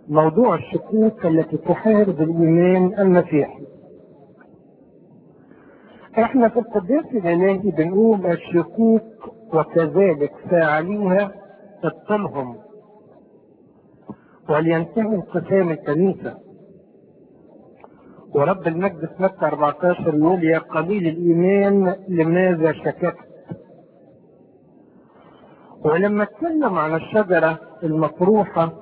موضوع الشكوك التي تحارب الإيمان المسيحي احنا في القداس الالهي بنقول الشكوك وكذلك فاعليها ابطلهم ولينتهي انقسام الكنيسه ورب المجد في مكة 14 يقول يا قليل الإيمان لماذا شككت؟ ولما اتكلم عن الشجرة المطروحة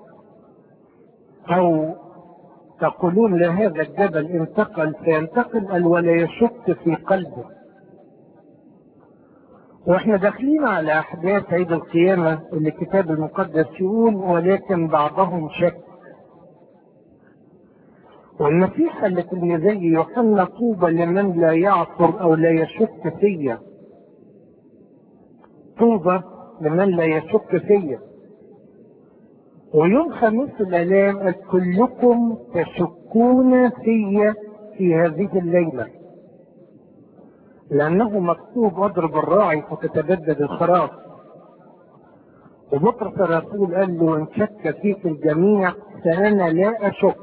أو تقولون لهذا الجبل انتقل فينتقل قال ولا يشك في قلبه واحنا داخلين على احداث عيد القيامه اللي الكتاب المقدس يقول ولكن بعضهم شك والنصيحة التي زي يوحنا طوبى لمن لا يعثر أو لا يشك فيا طوبى لمن لا يشك فيا ويوم خميس الآلام قال كلكم تشكون فيا في هذه الليلة لأنه مكتوب اضرب الراعي فتتبدد الخراف وبطرس الرسول قال له إن شك فيك الجميع فأنا لا أشك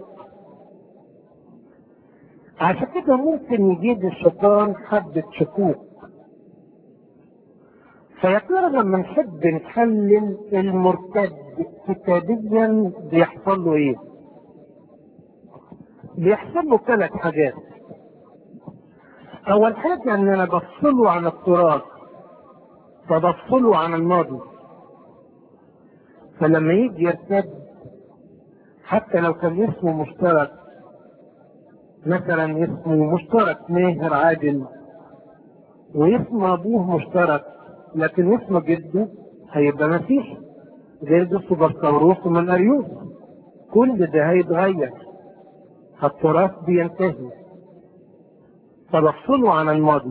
عشان كده ممكن يجيب الشيطان حبة شكوك فيا ترى لما نحب نحلل المرتد كتابيا بيحصل له ايه؟ بيحصل له ثلاث حاجات اول حاجة ان انا بفصله عن التراث فبفصله عن الماضي فلما يجي يرتد حتى لو كان اسمه مشترك مثلا اسمه مشترك ماهر عادل واسم ابوه مشترك لكن اسم جده هيبقى مسيحي زي جده بسطوروس ومن اريوس كل ده هيتغير التراث بينتهي فبفصله عن الماضي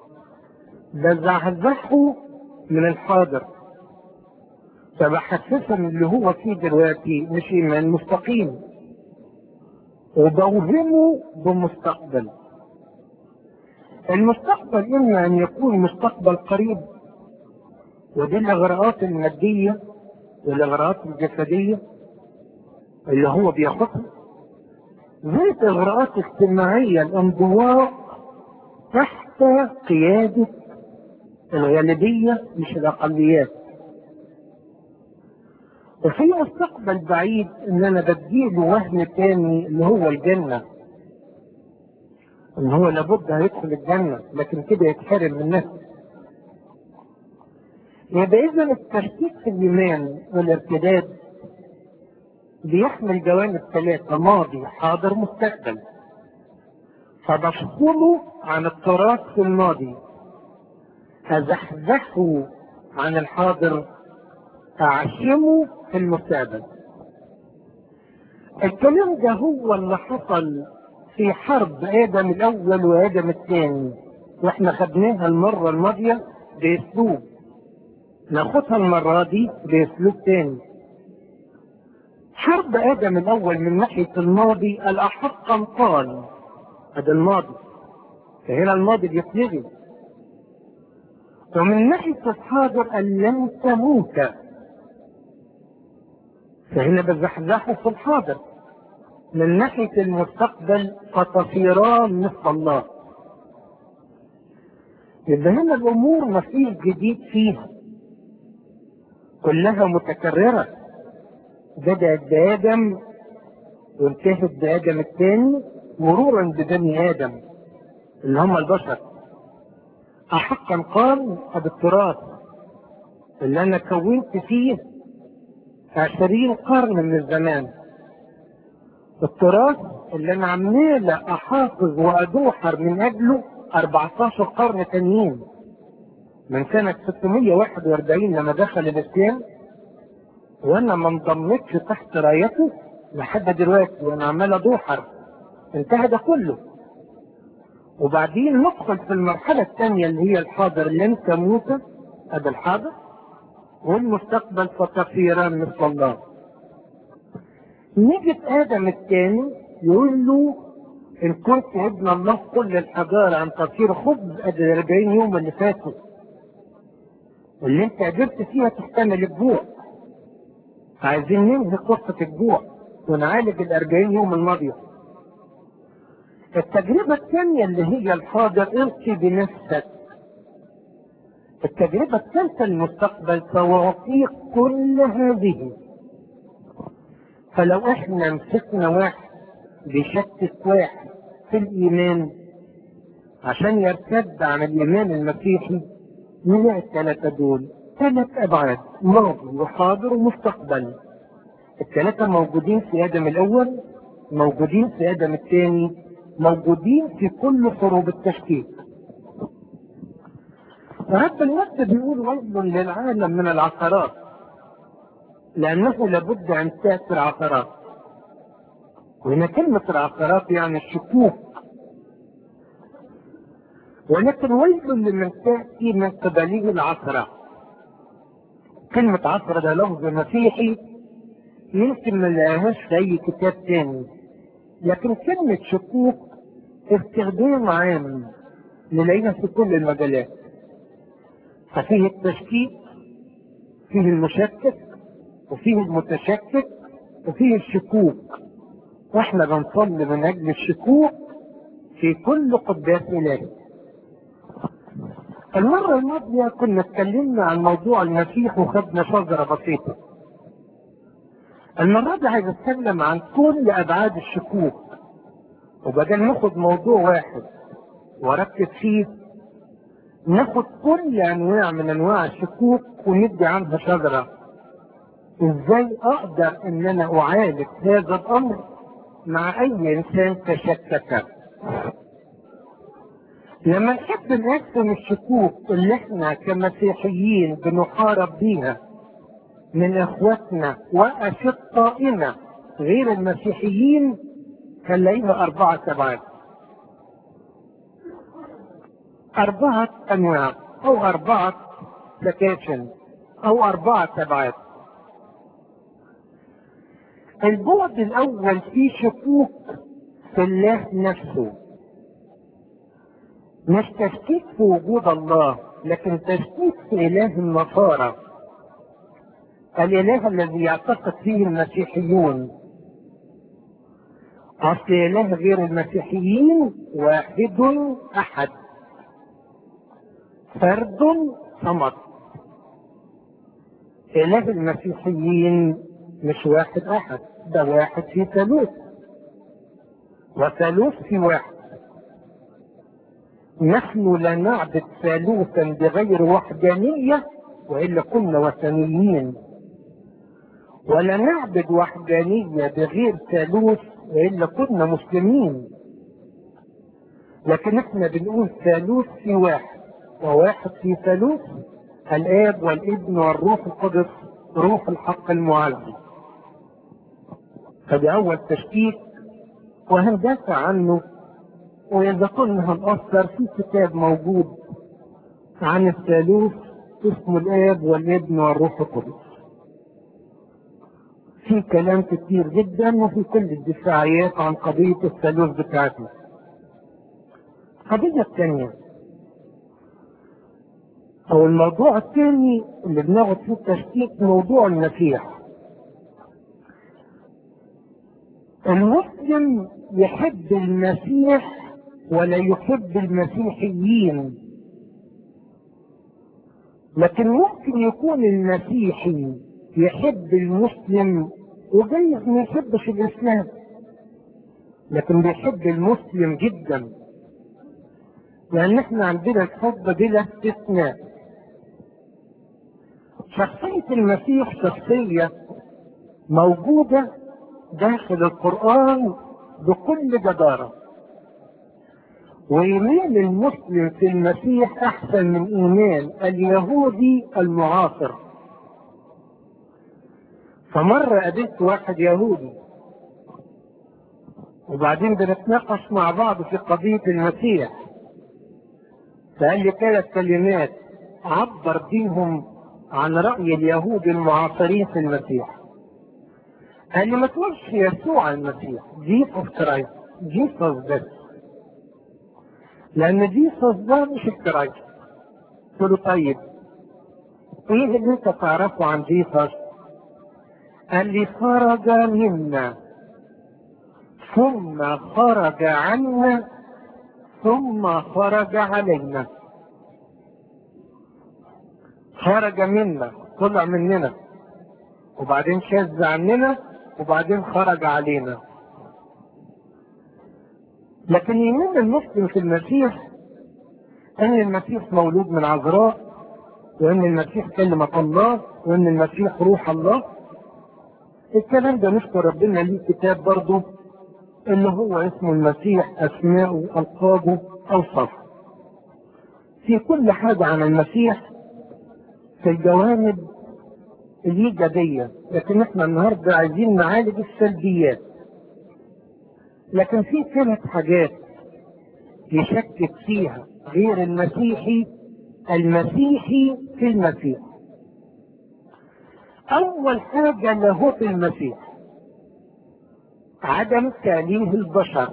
بزعزعه من الحاضر فبحسسه ان اللي هو فيه دلوقتي مش ايمان مستقيم وبوهمه بمستقبل المستقبل اما ان يكون مستقبل قريب ودي الاغراءات الماديه والاغراءات الجسديه اللي هو بياخدها زي الاغراءات الاجتماعيه الانضواء تحت قياده الغالبيه مش الاقليات وفي مستقبل بعيد ان انا بديله وهم تاني اللي هو الجنه ان هو لابد هيدخل الجنه لكن كده يتحرم من نفسه يبقى اذا التشكيك في الايمان والارتداد بيحمل جوانب ثلاثه ماضي حاضر مستقبل فبفصله عن التراث في الماضي ازحزحه عن الحاضر اعشمه في المستقبل الكلام ده هو اللي حصل في حرب ادم الاول وادم الثاني واحنا خدناها المره الماضيه باسلوب ناخدها المره دي باسلوب تاني حرب ادم الاول من ناحيه الماضي الاحقا قال هذا الماضي فهنا الماضي بيتلغي ومن ناحيه الحاضر ان لن تموت فهنا بزحزحه في الحاضر من ناحية المستقبل فتصيران مثل الله يبقى هنا الأمور ما فيش جديد فيها كلها متكررة بدأت بآدم وانتهت بآدم الثاني مرورا ببني آدم اللي هم البشر أحقا قال هذا التراث اللي أنا كونت فيه عشرين قرن من الزمان التراث اللي انا عمال احافظ وادوحر من اجله 14 قرن تانيين من سنة 641 لما دخل الاسلام وانا ما انضمتش تحت رايته لحد دلوقتي وانا عمال ادوحر انتهى ده كله وبعدين ندخل في المرحلة الثانية اللي هي الحاضر لن تموت هذا الحاضر والمستقبل فتصيران مثل الله نيجي ادم الثاني يقول له ان كنت ابن الله كل الحجاره عن تصير خبز قد ال 40 يوم اللي فاتوا واللي انت قدرت فيها تحتمل الجوع عايزين ننهي قصه الجوع ونعالج الأربعين يوم الماضية التجربة الثانية اللي هي الحاضر القي بنفسك التجربة الثالثة المستقبل سأعطيك كل هذه فلو احنا مسكنا واحد بيشكك واحد في الإيمان عشان يرتد عن الإيمان المسيحي نلاقي الثلاثة دول ثلاث أبعاد ماضي وحاضر ومستقبل الثلاثة موجودين في آدم الأول موجودين في آدم الثاني موجودين في كل حروب التشكيك رب الوقت بيقول ويل للعالم من العثرات لأنه لابد أن تأتي العثرات وهنا كلمة العثرات يعني الشكوك ولكن ويل لمن تأتي من قبله العثرة كلمة عثرة ده لفظ مسيحي يمكن ما نلاقيهاش في أي كتاب تاني لكن كلمة شكوك استخدام عام نلاقيها في كل المجالات ففيه التشكيك فيه المشكك وفيه المتشكك وفيه الشكوك واحنا بنصلي من اجل الشكوك في كل قداس الهي المرة الماضية كنا اتكلمنا عن موضوع المسيح وخدنا شجرة بسيطة المرة دي عايز اتكلم عن كل ابعاد الشكوك وبدل ناخد موضوع واحد واركز فيه ناخد كل انواع من انواع الشكوك وندي عنها شجرة ازاي اقدر ان انا اعالج هذا الامر مع اي انسان تشكك لما نحب نقسم الشكوك اللي احنا كمسيحيين بنحارب بيها من اخواتنا واشقائنا غير المسيحيين هنلاقيها اربعة ابعاد أربعة أنواع أو أربعة سكاشن أو أربعة أبعاد البعد الأول فيه شكوك في الله نفسه مش تشكيك في وجود الله لكن تشكيك في إله النصارى الإله الذي يعتقد فيه المسيحيون أصل إله غير المسيحيين واحد أحد فرد صمد إله المسيحيين مش واحد أحد ده واحد في ثالوث وثالوث في واحد نحن لا نعبد ثالوثا بغير وحدانية وإلا كنا وثنيين ولا نعبد وحدانية بغير ثالوث وإلا كنا مسلمين لكن احنا بنقول ثالوث في واحد وواحد في ثالوث الآب والابن والروح القدس روح الحق المعزي فده أول تشكيك وهندافع عنه وإذا كنا هنأثر في كتاب موجود عن الثالوث اسمه الآب والابن والروح القدس في كلام كتير جدا وفي كل الدفاعيات عن قضية الثالوث بتاعتنا القضية الثانية أو الموضوع الثاني اللي بناخد فيه التشكيك موضوع المسيح المسلم يحب المسيح ولا يحب المسيحيين لكن ممكن يكون المسيحي يحب المسلم وجايز ما يحبش الاسلام لكن بيحب المسلم جدا لان احنا عندنا الحب بلا استثناء شخصية المسيح شخصية موجودة داخل القرآن بكل جدارة وإيمان المسلم في المسيح أحسن من إيمان اليهودي المعاصر فمرة قابلت واحد يهودي وبعدين بنتناقش مع بعض في قضية المسيح فقال لي ثلاث كلمات عبر بيهم عن رأي اليهود المعاصرين في المسيح قال لي ما تقولش يسوع المسيح جيسوس كرايست جيسوس بس لأن جيسوس ده مش الكرايست قلت له طيب ايه اللي انت تعرفه عن جيسوس؟ قال لي خرج منا ثم خرج عنا ثم خرج علينا خرج منا طلع مننا وبعدين شاذ عننا وبعدين خرج علينا لكن ايمان المسلم في المسيح ان المسيح مولود من عذراء وان المسيح كلمة الله وان المسيح روح الله الكلام ده نشكر ربنا ليه كتاب برضه اللي هو اسمه المسيح اسماءه القابه اوصافه في كل حاجة عن المسيح في الجوانب الإيجابية لكن احنا النهاردة عايزين نعالج السلبيات لكن في ثلاث حاجات يشكك فيها غير المسيحي المسيحي في المسيح أول حاجة له في المسيح عدم تأليه البشر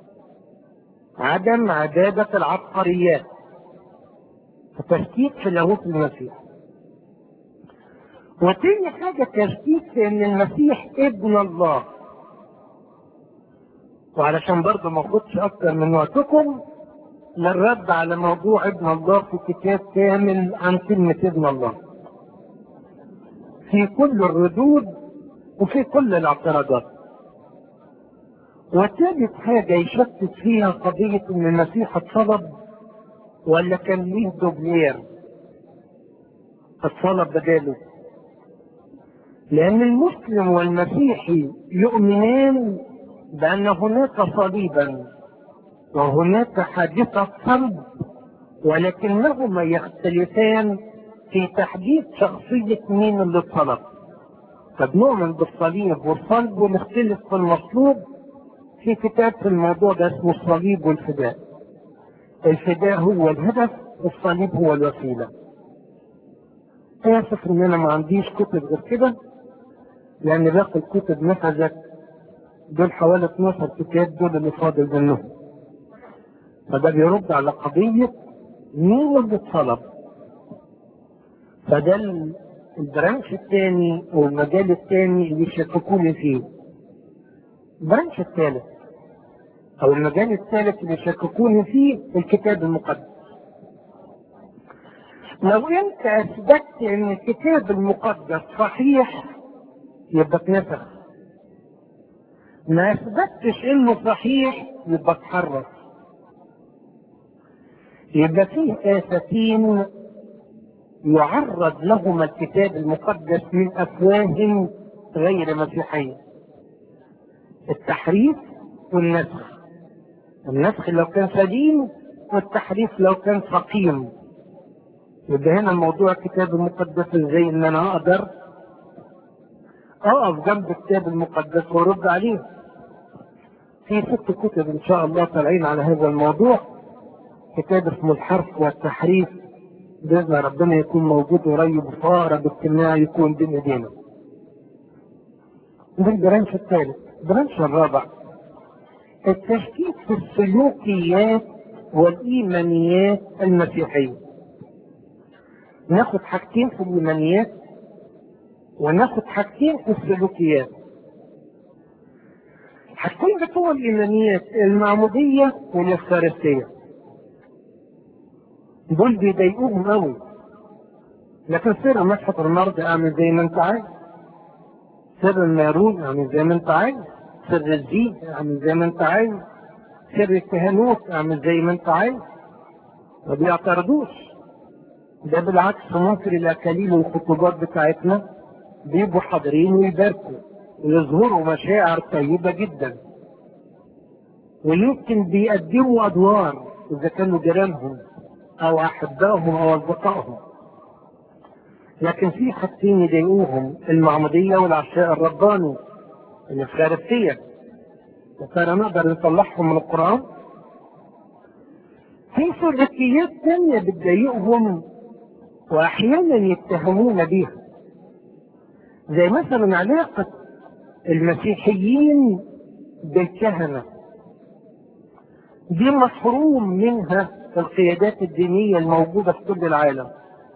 عدم عبادة العبقريات فتشكيك في لاهوت المسيح وتاني حاجة تشكيك في ان المسيح ابن الله وعلشان برضه ما اخدش اكتر من وقتكم للرد على موضوع ابن الله في كتاب كامل عن كلمة ابن الله في كل الردود وفي كل الاعتراضات وثالث حاجة يشكك فيها قضية ان المسيح اتصلب ولا كان ليه دوبلير اتصلب بداله لأن المسلم والمسيحي يؤمنان بأن هناك صليبا وهناك حادثة صلب ولكنهما يختلفان في تحديد شخصية مين اللي اتصلب فبنؤمن بالصليب والصلب ونختلف في المطلوب في كتاب في الموضوع ده اسمه الصليب والفداء الفداء هو الهدف والصليب هو الوسيلة آسف إن أنا ما عنديش كتب غير كده لأن باقي الكتب نفذت دول حوالي 12 كتاب دول اللي فاضل منهم فده بيرد على قضية مين اللي اتصلب فده البرانش الثاني او المجال الثاني اللي يشككوني فيه البرانش الثالث او المجال الثالث اللي يشككوني فيه الكتاب المقدس لو انت اثبتت ان الكتاب المقدس صحيح يبقى اتنسخ ما اثبتش انه صحيح يبقى اتحرف يبقى فيه آفتين يعرض لهما الكتاب المقدس من أفواه غير مسيحية التحريف والنسخ النسخ لو كان سليم والتحريف لو كان سقيم يبقى هنا الموضوع الكتاب المقدس ازاي ان انا اقدر اقف جنب الكتاب المقدس وارد عليه في ست كتب ان شاء الله طالعين على هذا الموضوع كتاب اسمه الحرف والتحريف باذن ربنا يكون موجود قريب في اقرب اجتماع يكون بين ايدينا. ده البرانش الثالث، البرانش الرابع التشكيك في السلوكيات والايمانيات المسيحيه. ناخد حاجتين في الايمانيات وناخد حاجتين في السلوكيات. حاجتين بتوع الايمانيات المعموديه والافخارستيه. دول بيضايقوهم قوي لكن سر مسحة المرضى اعمل زي ما انت عايز سر النارون اعمل زي ما انت عايز سر الزيت اعمل زي ما انت عايز سر الكهنوت اعمل زي ما انت عايز ما بيعترضوش ده بالعكس ممكن الاكاليل والخطوبات بتاعتنا بيبقوا حاضرين ويباركوا ويظهروا مشاعر طيبة جدا ويمكن بيقدموا ادوار اذا كانوا جيرانهم او احبائهم او اصدقائهم لكن في حاجتين يضايقوهم المعمودية والعشاء الرباني الافخارستية وترى نقدر نطلعهم من القرآن في سلوكيات تانية بتضايقهم واحيانا يتهمون بيها زي مثلا علاقة المسيحيين بالكهنة دي محروم منها القيادات الدينية الموجودة في كل العالم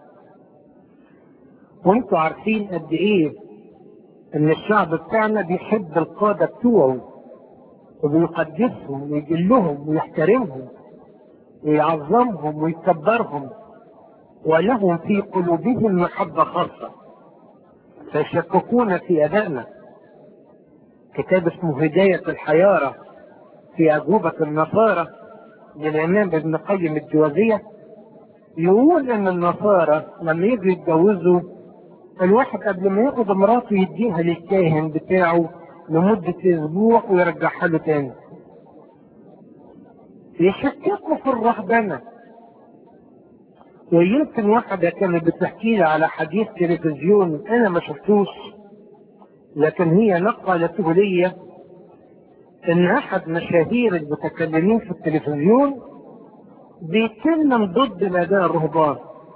وانتوا عارفين قد ايه ان الشعب بتاعنا بيحب القادة بتوعه وبيقدسهم ويجلهم ويحترمهم ويعظمهم ويكبرهم ولهم في قلوبهم محبة خاصة فيشككون في أدائنا كتاب اسمه هداية الحيارة في أجوبة النصارى للإمام ابن قيم الجوزية يقول إن النصارى لما يجوا يتجوزوا الواحد قبل ما ياخد مراته يديها للكاهن بتاعه لمدة أسبوع ويرجعها له تاني. يشككوا في الرهبنة. ويمكن واحدة كانت بتحكي لي على حديث تلفزيون أنا ما شفتوش لكن هي نقلته لي إن أحد مشاهير المتكلمين في التلفزيون بيتكلم ضد الأداء الرهبان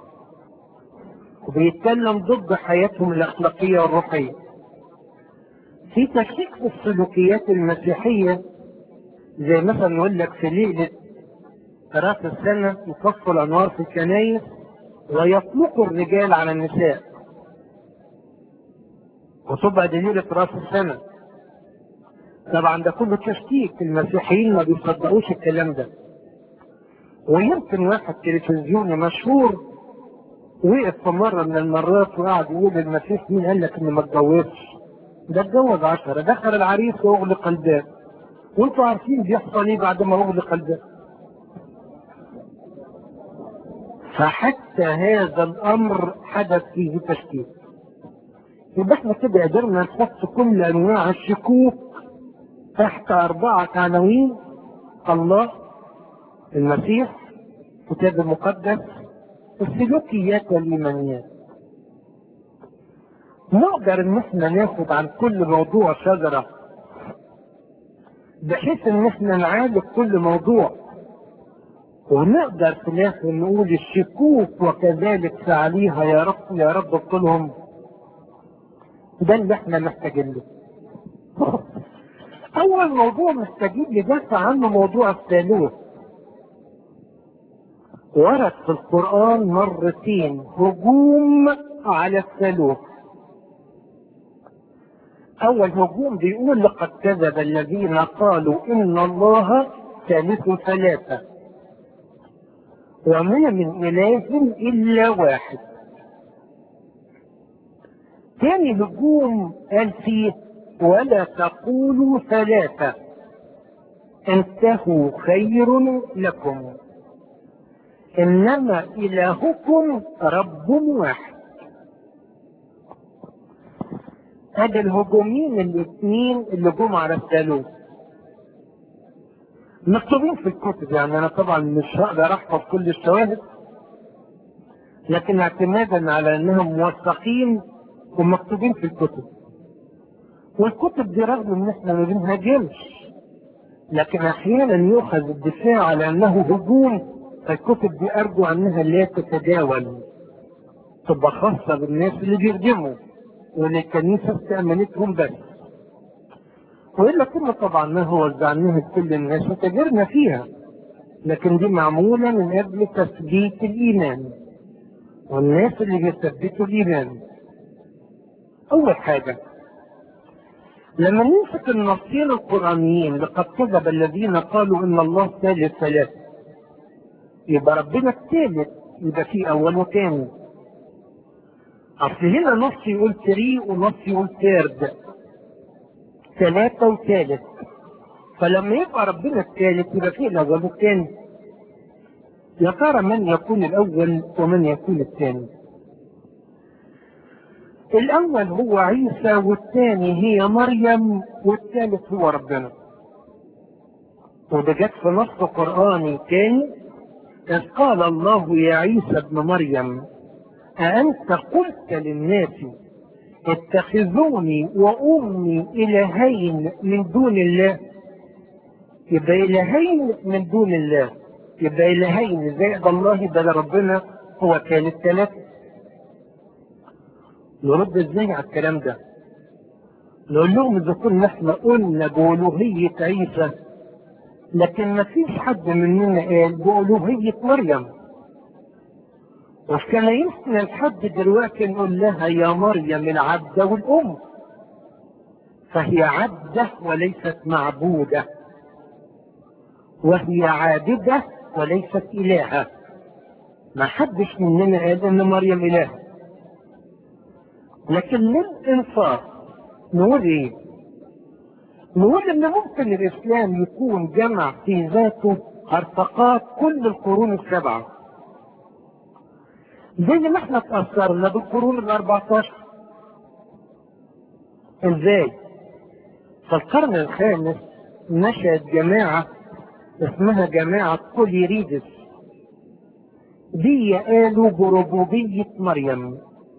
وبيتكلم ضد حياتهم الأخلاقية والروحية في تشكيك في السلوكيات المسيحية زي مثلا يقول لك في ليلة راس السنة يطفوا الأنوار في الكنايس ويطلقوا الرجال على النساء وتبقى دي ليلة راس السنة طبعا ده كله تشكيك المسيحيين ما بيصدقوش الكلام ده ويمكن واحد تلفزيوني مشهور وقف في مرة من المرات وقعد يقول المسيح مين قال لك انه ما اتجوزش ده اتجوز عشرة دخل العريس واغلق الباب وانتوا عارفين بيحصل ايه بعد ما اغلق الباب فحتى هذا الامر حدث فيه تشكيك يبقى احنا كده قدرنا نحط كل انواع الشكوك تحت اربعة عناوين الله المسيح الكتاب المقدس السلوكيات والايمانيات نقدر ان احنا ناخد عن كل موضوع شجرة بحيث ان احنا نعالج كل موضوع ونقدر في الاخر نقول الشكوك وكذلك فعليها يا رب يا رب كلهم ده اللي احنا محتاجين له اول موضوع محتاجين ندافع عنه موضوع الثالوث ورد في القرآن مرتين هجوم على الثالوث أول هجوم بيقول لقد كذب الذين قالوا إن الله ثالث ثلاثة وما من إله إلا واحد ثاني هجوم قال فيه ولا تقولوا ثلاثة انتهوا خير لكم إنما إلهكم رب واحد هذا الهجومين الاثنين اللي جم على الثالوث مكتوبين في الكتب يعني انا طبعا مش هقدر احفظ كل الشواهد لكن اعتمادا على انهم موثقين ومكتوبين في الكتب والكتب دي رغم ان احنا ما بنهاجمش لكن احيانا يؤخذ الدفاع على انه هجوم فالكتب دي ارجو انها لا تتداول تبقى خاصة بالناس اللي بيخدموا وان الكنيسة استأمنتهم بس وإلا كنا طبعا ما هو وزعناها لكل الناس وتجرنا فيها لكن دي معمولة من أجل تثبيت الإيمان والناس اللي بيثبتوا الإيمان أول حاجة لما نمسك النصين القرآنيين لقد كذب الذين قالوا إن الله ثالث ثلاثة يبقى ربنا الثالث يبقى في أول وثاني أصل هنا نص يقول تري ونص يقول ثيرد ثلاثة وثالث فلما يبقى ربنا الثالث يبقى فيه الأول والثاني يا ترى من يكون الأول ومن يكون الثاني الأول هو عيسى والثاني هي مريم والثالث هو ربنا وده جت في نص قرآني تاني إذ قال الله يا عيسى ابن مريم أأنت قلت للناس اتخذوني وأمي إلهين من دون الله يبقى إلهين من دون الله يبقى إلهين زائد الله ده ربنا هو كان الثلاثة نرد ازاي على الكلام ده نقول لهم اذا كنا احنا قلنا بألوهية عيسى لكن ما فيش حد مننا قال بألوهية مريم وفي كنايسنا لحد دلوقتي نقول لها يا مريم العبدة والأم فهي عبدة وليست معبودة وهي عابدة وليست إلهة ما حدش مننا قال ان مريم إله لكن للإنصاف نقول ايه نقول ان ممكن الاسلام يكون جمع في ذاته ارتقاط كل القرون السبعة زي ما احنا تأثرنا بالقرون ال 14 ازاي؟ في القرن الخامس نشأت جماعة اسمها جماعة كوليريدس دي قالوا بربوبية مريم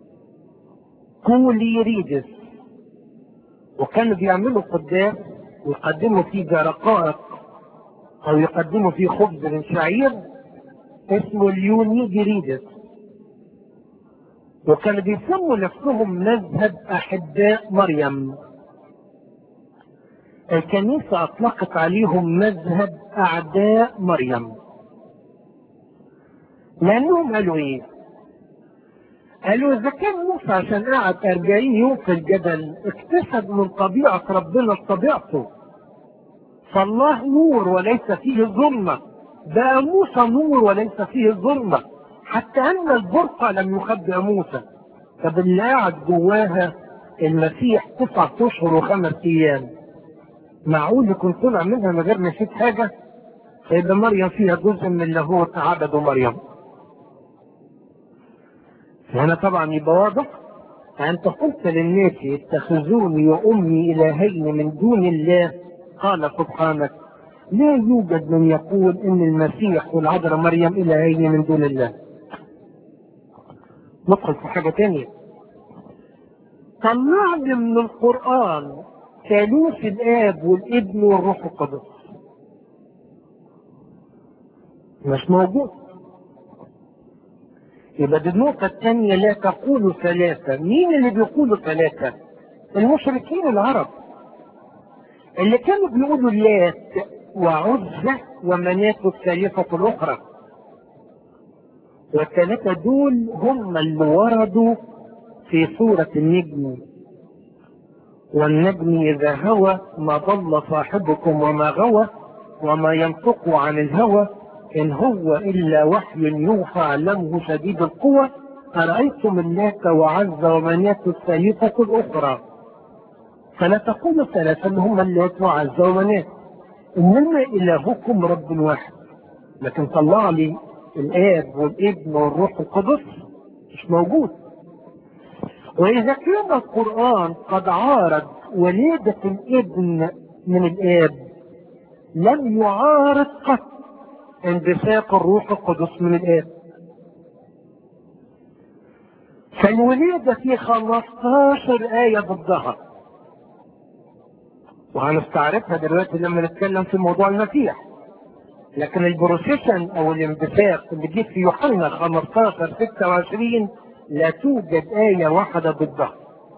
كوليريدس وكانوا بيعملوا قداس ويقدموا فيه رقائق او يقدموا فيه خبز من شعير اسمه اليونيجريدس وكانوا بيسموا نفسهم مذهب احباء مريم الكنيسة اطلقت عليهم مذهب اعداء مريم لانهم قالوا ايه قالوا اذا كان موسى عشان قعد 40 يوم في الجبل اكتسب من طبيعة ربنا طبيعته فالله نور وليس فيه ظلمة بقى موسى نور وليس فيه ظلمة حتى ان البرقع لم يخبئ موسى طب اللي قاعد جواها المسيح تسعة اشهر وخمس ايام معقول يكون طلع منها من غير ما يشوف حاجة سيدة مريم فيها جزء من لاهوت عبد مريم هنا طبعا يبقى واضح أنت قلت للناس اتخذوني وأمي إلهين من دون الله قال سبحانك لا يوجد من يقول إن المسيح والعذراء مريم إلهين من دون الله ندخل في حاجة تانية طلعني من القرآن ثالوث الآب والابن والروح القدس مش موجود يبقى دي النقطة الثانية لا تقولوا ثلاثة مين اللي بيقولوا ثلاثة المشركين العرب اللي كانوا بيقولوا لات وعزة ومناة الثالثة الأخرى والثلاثة دول هم اللي وردوا في سورة النجم والنجم إذا هوى ما ضل صاحبكم وما غوى وما ينطق عن الهوى إن هو إلا وحي يوحى علمه شديد القوى أرأيتم اللات وعز ومناة الثالثة الأخرى فلا تقولوا ثلاثة إن هم اللات وعز ومناة إنما إلهكم رب واحد لكن طلع لي الآب والابن والروح القدس مش موجود وإذا كان القرآن قد عارض ولادة الابن من الآب لم يعارض قط اندفاق الروح القدس من الآب فالولادة في 15 آية ضدها وهنستعرفها دلوقتي لما نتكلم في موضوع المسيح لكن البروسيشن او الاندفاق اللي جه في يوحنا 15 26 لا توجد آية واحدة ضدها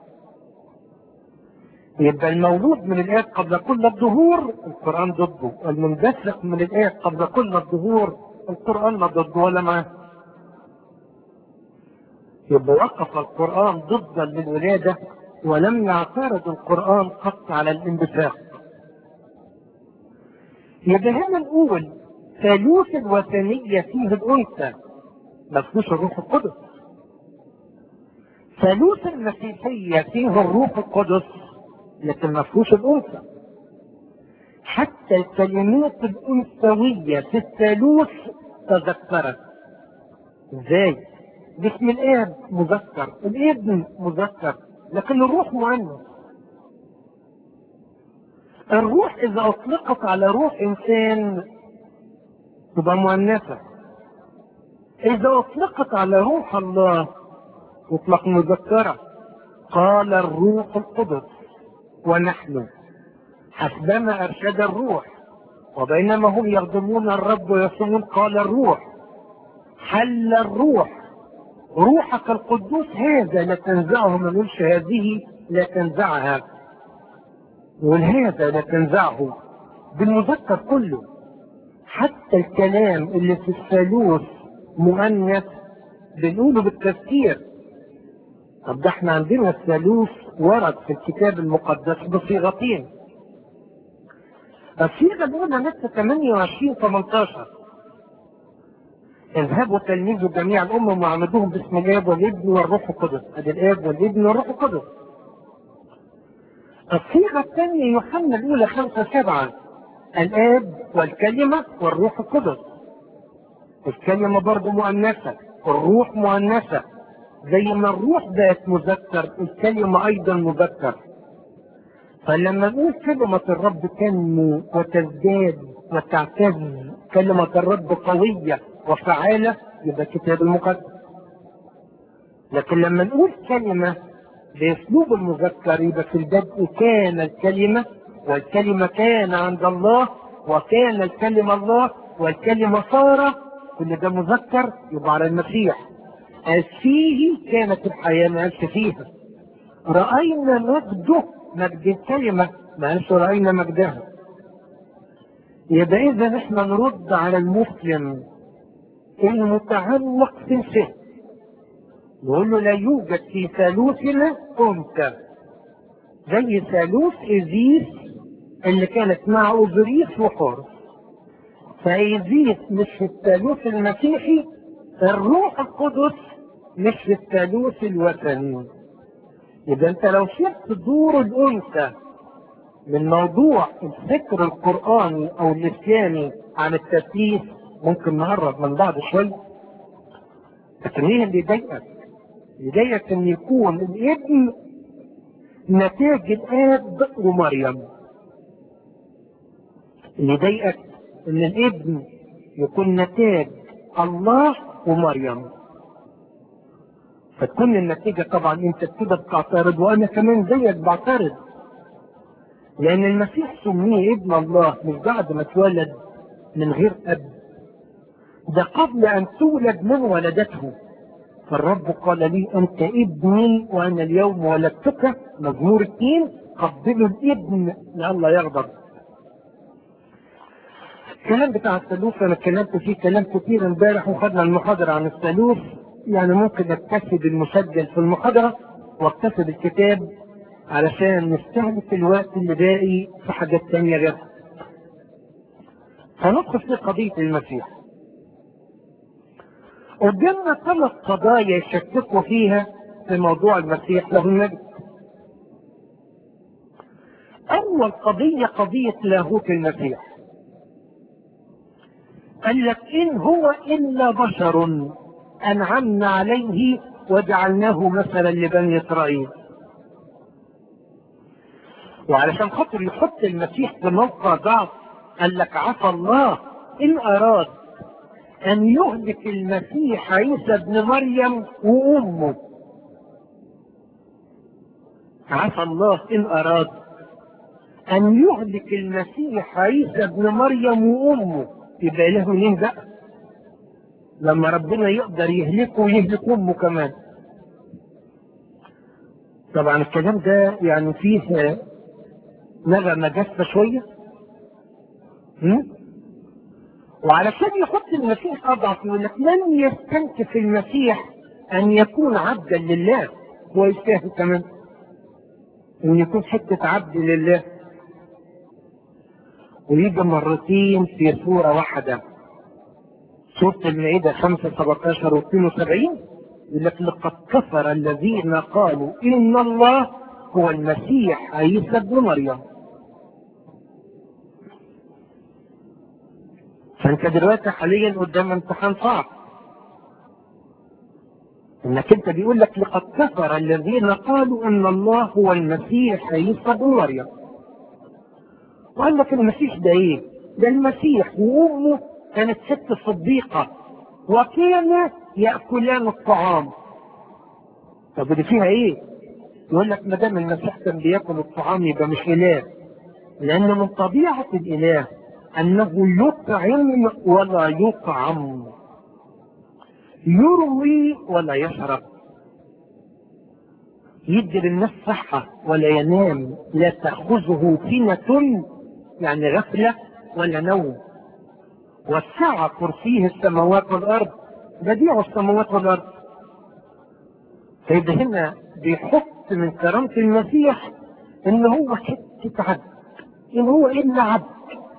يبقى المولود من الآيات قبل كل الظهور القرآن ضده المندفق من الآيات قبل كل الظهور القرآن ما ضده ولا معاه يبقى وقف القرآن ضدا للولادة ولم يعترض القرآن قط على الاندفاق يبقى هنا نقول ثالوث الوثنية فيه الأنثى ما فيهوش الروح القدس ثالوث المسيحية فيه الروح القدس لكن ما فيهوش الأنثى حتى الكلمات الأنثوية في الثالوث تذكرت ازاي؟ باسم الآب مذكر الابن مذكر لكن الروح مؤنث الروح إذا أطلقت على روح إنسان تبقى مؤنثة إذا أطلقت على روح الله تطلق مذكرة قال الروح القدس ونحن حسبما أرشد الروح وبينما هم يخدمون الرب ويصومون قال الروح حل الروح روحك القدوس هذا لا تنزعه ما نقولش هذه لا تنزعها والهذا لا تنزعه بالمذكر كله حتى الكلام اللي في الثالوث مؤنث بنقوله بالتفكير طب ده احنا عندنا الثالوث ورد في الكتاب المقدس بصيغتين الصيغة الأولى متى 28 18 اذهبوا تلميذوا جميع الأمم وعمدوهم باسم الآب والابن والروح القدس أدي الآب والابن والروح القدس الصيغة الثانية يوحنا الأولى خمسة سبعة الآب والكلمة والروح القدس الكلمة برضه مؤنثة الروح مؤنثة زي ما الروح بقت مذكر الكلمة أيضا مذكر فلما نقول كلمة الرب تنمو وتزداد وتعتز كلمة الرب قوية وفعالة يبقى كتاب المقدس لكن لما نقول كلمة بأسلوب المذكر يبقى في البدء كان الكلمة والكلمة كان عند الله وكان الكلمة الله والكلمة صار كل ده مذكر يبقى على المسيح قال فيه كانت الحياة ما قالش فيها رأينا مجده مجد الكلمة ما قالش رأينا مجدها يبقى إذا احنا نرد على المسلم المتعلق في الفهم نقول له لا يوجد في ثالوثنا أنثى زي ثالوث إزيس اللي كانت مع أوزريس وحورس فإزيس مش في الثالوث المسيحي الروح القدس مش في الثالوث الوثني يبقى انت لو شفت دور الانثى من موضوع الفكر القرآني او الاسلامي عن التثليث ممكن نقرب من بعض شوية لكن ايه اللي يضايقك؟ يضايقك ان يكون الابن نتاج الاب ومريم اللي يضايقك ان الابن يكون نتاج الله ومريم فتكون النتيجة طبعا انت كده بتعترض وانا كمان زيك بعترض لان المسيح سميه ابن الله مش بعد ما اتولد من غير اب ده قبل ان تولد من ولدته فالرب قال لي انت ابني وانا اليوم ولدتك مزمور اثنين قبلوا الابن لئلا يغضب الكلام بتاع الثالوث انا اتكلمت فيه كلام كتير امبارح وخدنا المحاضرة عن الثالوث يعني ممكن اكتسب المسجل في المحاضرة واكتسب الكتاب علشان نستهلك الوقت اللي باقي في حاجات تانية غيرها. فندخل في قضية المسيح. قدامنا ثلاث قضايا يشككوا فيها في موضوع المسيح له المجد. أول قضية قضية لاهوت المسيح. قال لك إن هو إلا بشر أنعمنا عليه وجعلناه مثلا لبني إسرائيل وعلشان خاطر يحط المسيح في موقع ضعف قال لك عفى الله إن أراد أن يهلك المسيح عيسى ابن مريم وأمه عفى الله إن أراد أن يهلك المسيح عيسى ابن مريم وأمه يبقى له مين بقى؟ لما ربنا يقدر يهلكه ويهلك امه كمان طبعا الكلام ده يعني فيه نغمة جافة شوية وعلشان يحط المسيح اضعف يقول لك لن يستنكف المسيح ان يكون عبدا لله هو يستاهل كمان ان يكون حتة عبد لله ويجي مرتين في صورة واحدة سورة المائدة 5 17 و 72 يقول لك لقد كفر الذين قالوا إن الله هو المسيح عيسى ابن مريم فأنت دلوقتي حاليا قدام امتحان صعب انك انت بيقول لك لقد كفر الذين قالوا ان الله هو المسيح عيسى ابن مريم وقال لك المسيح ده ايه ده المسيح وامه كانت ست صديقة وكان يأكلان الطعام طب دي فيها ايه يقول لك ما دام المسيح كان بياكل الطعام يبقى مش اله لان من طبيعة الاله انه يطعم ولا يطعم يروي ولا يشرب يدي للناس صحة ولا ينام لا تأخذه سنة يعني غفلة ولا نوم وسع كرسيه السماوات والارض بديع السماوات والارض فيبقى هنا بيحط من كرامة المسيح ان هو حتة عبد ان هو الا عبد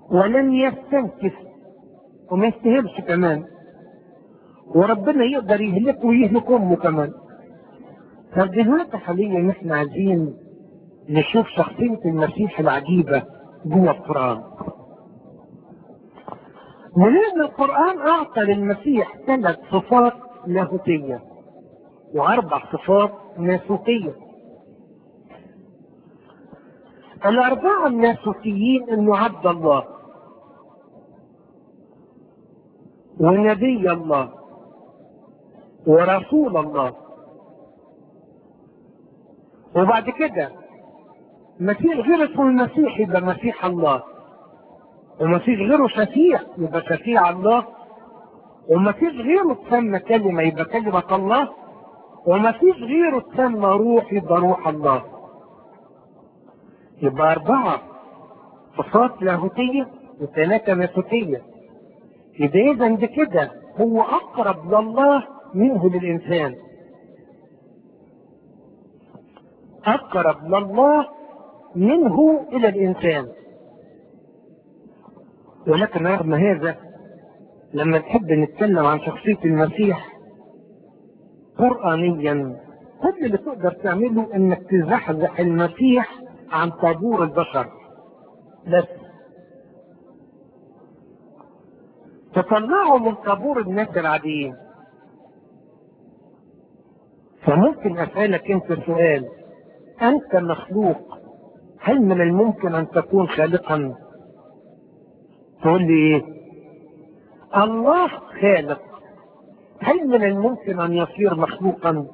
ولم يستنكف وما يستهلش كمان وربنا يقدر يهلكه ويهلك امه كمان فدلوقتي حاليا احنا عايزين نشوف شخصية المسيح العجيبة جوه القرآن ولأن القرآن أعطى للمسيح ثلاث صفات لاهوتية وأربع صفات ناسوتية الأربعة الناسوتيين إنه عبد الله ونبي الله ورسول الله وبعد كده مسيح غير اسمه المسيح يبقى مسيح الله ومسيح غيره شفيع يبقى شفيع الله ومسيح غيره تسمى كلمة يبقى كلمة الله ومسيح غيره تسمى روح يبقى روح الله يبقى أربعة صفات لاهوتية وثلاثة ناسوتية يبقى إذا بكده هو أقرب لله منه للإنسان أقرب لله منه إلى الإنسان ولكن رغم هذا لما نحب نتكلم عن شخصية المسيح قرآنيا كل اللي تقدر تعمله انك تزحزح المسيح عن طابور البشر بس تطلعه من طابور الناس العاديين فممكن اسألك انت سؤال انت مخلوق هل من الممكن ان تكون خالقا تقول لي ايه الله خالق هل من الممكن ان يصير مخلوقا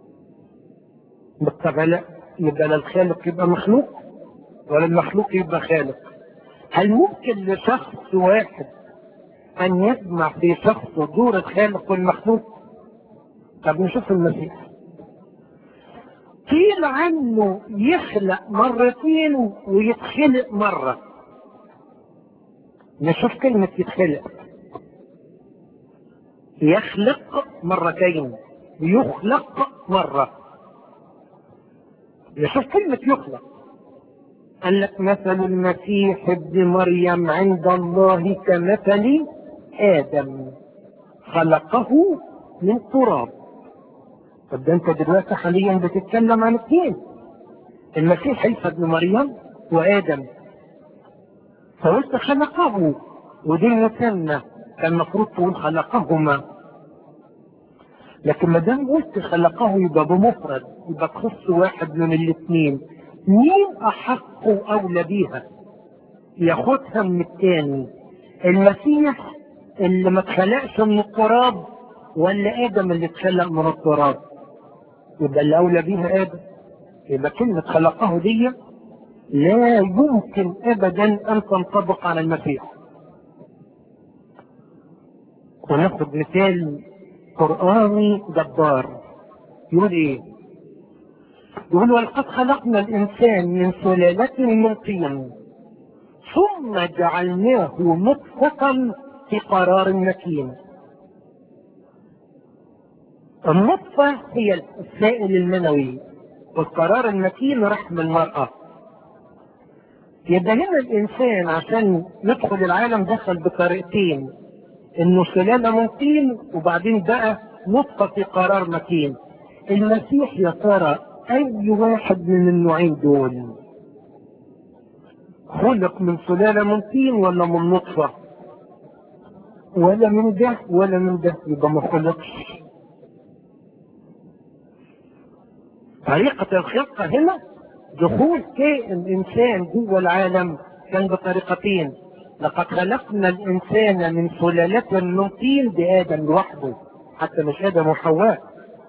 بالطبع لا يبقى لا الخالق يبقى مخلوق ولا المخلوق يبقى خالق هل ممكن لشخص واحد ان يجمع في شخص دور الخالق والمخلوق طب نشوف المسيح قيل عنه يخلق مرتين ويتخلق مرة نشوف كلمة يتخلق يخلق مرتين يخلق مرة نشوف كلمة يخلق قال لك مثل المسيح ابن مريم عند الله كمثل آدم خلقه من تراب طب ده انت دلوقتي حاليا بتتكلم عن اثنين المسيح عيسى ابن مريم وادم فقلت خلقه ودي المثنى كان المفروض تقول خلقهما لكن ما دام قلت خلقه يبقى بمفرد يبقى تخص واحد من الاثنين مين احق اولى بيها ياخدها من الثاني المسيح اللي ما اتخلقش من التراب ولا ادم اللي اتخلق من التراب يبقى اللي اولى بيها ادم يبقى كلمة خلقه دي لا يمكن ابدا ان تنطبق على المسيح وناخد مثال قرآني جبار يقول ايه يقول ولقد خلقنا الانسان من سلالة من طين ثم جعلناه نطفة في قرار مكين النطفة هي السائل المنوي والقرار المتين رحم المرأة يبقى هنا الإنسان عشان يدخل العالم دخل بطريقتين إنه سلالة من طين وبعدين بقى نطفة في قرار متين المسيح يا ترى أي واحد من النوعين دول خلق من سلالة من طين ولا من نطفة ولا من ده ولا من ده يبقى ما خلقش طريقة الخلقة هنا دخول كائن الإنسان جوه العالم كان بطريقتين لقد خلقنا الإنسان من سلالة من طين بآدم لوحده حتى مش آدم وحواء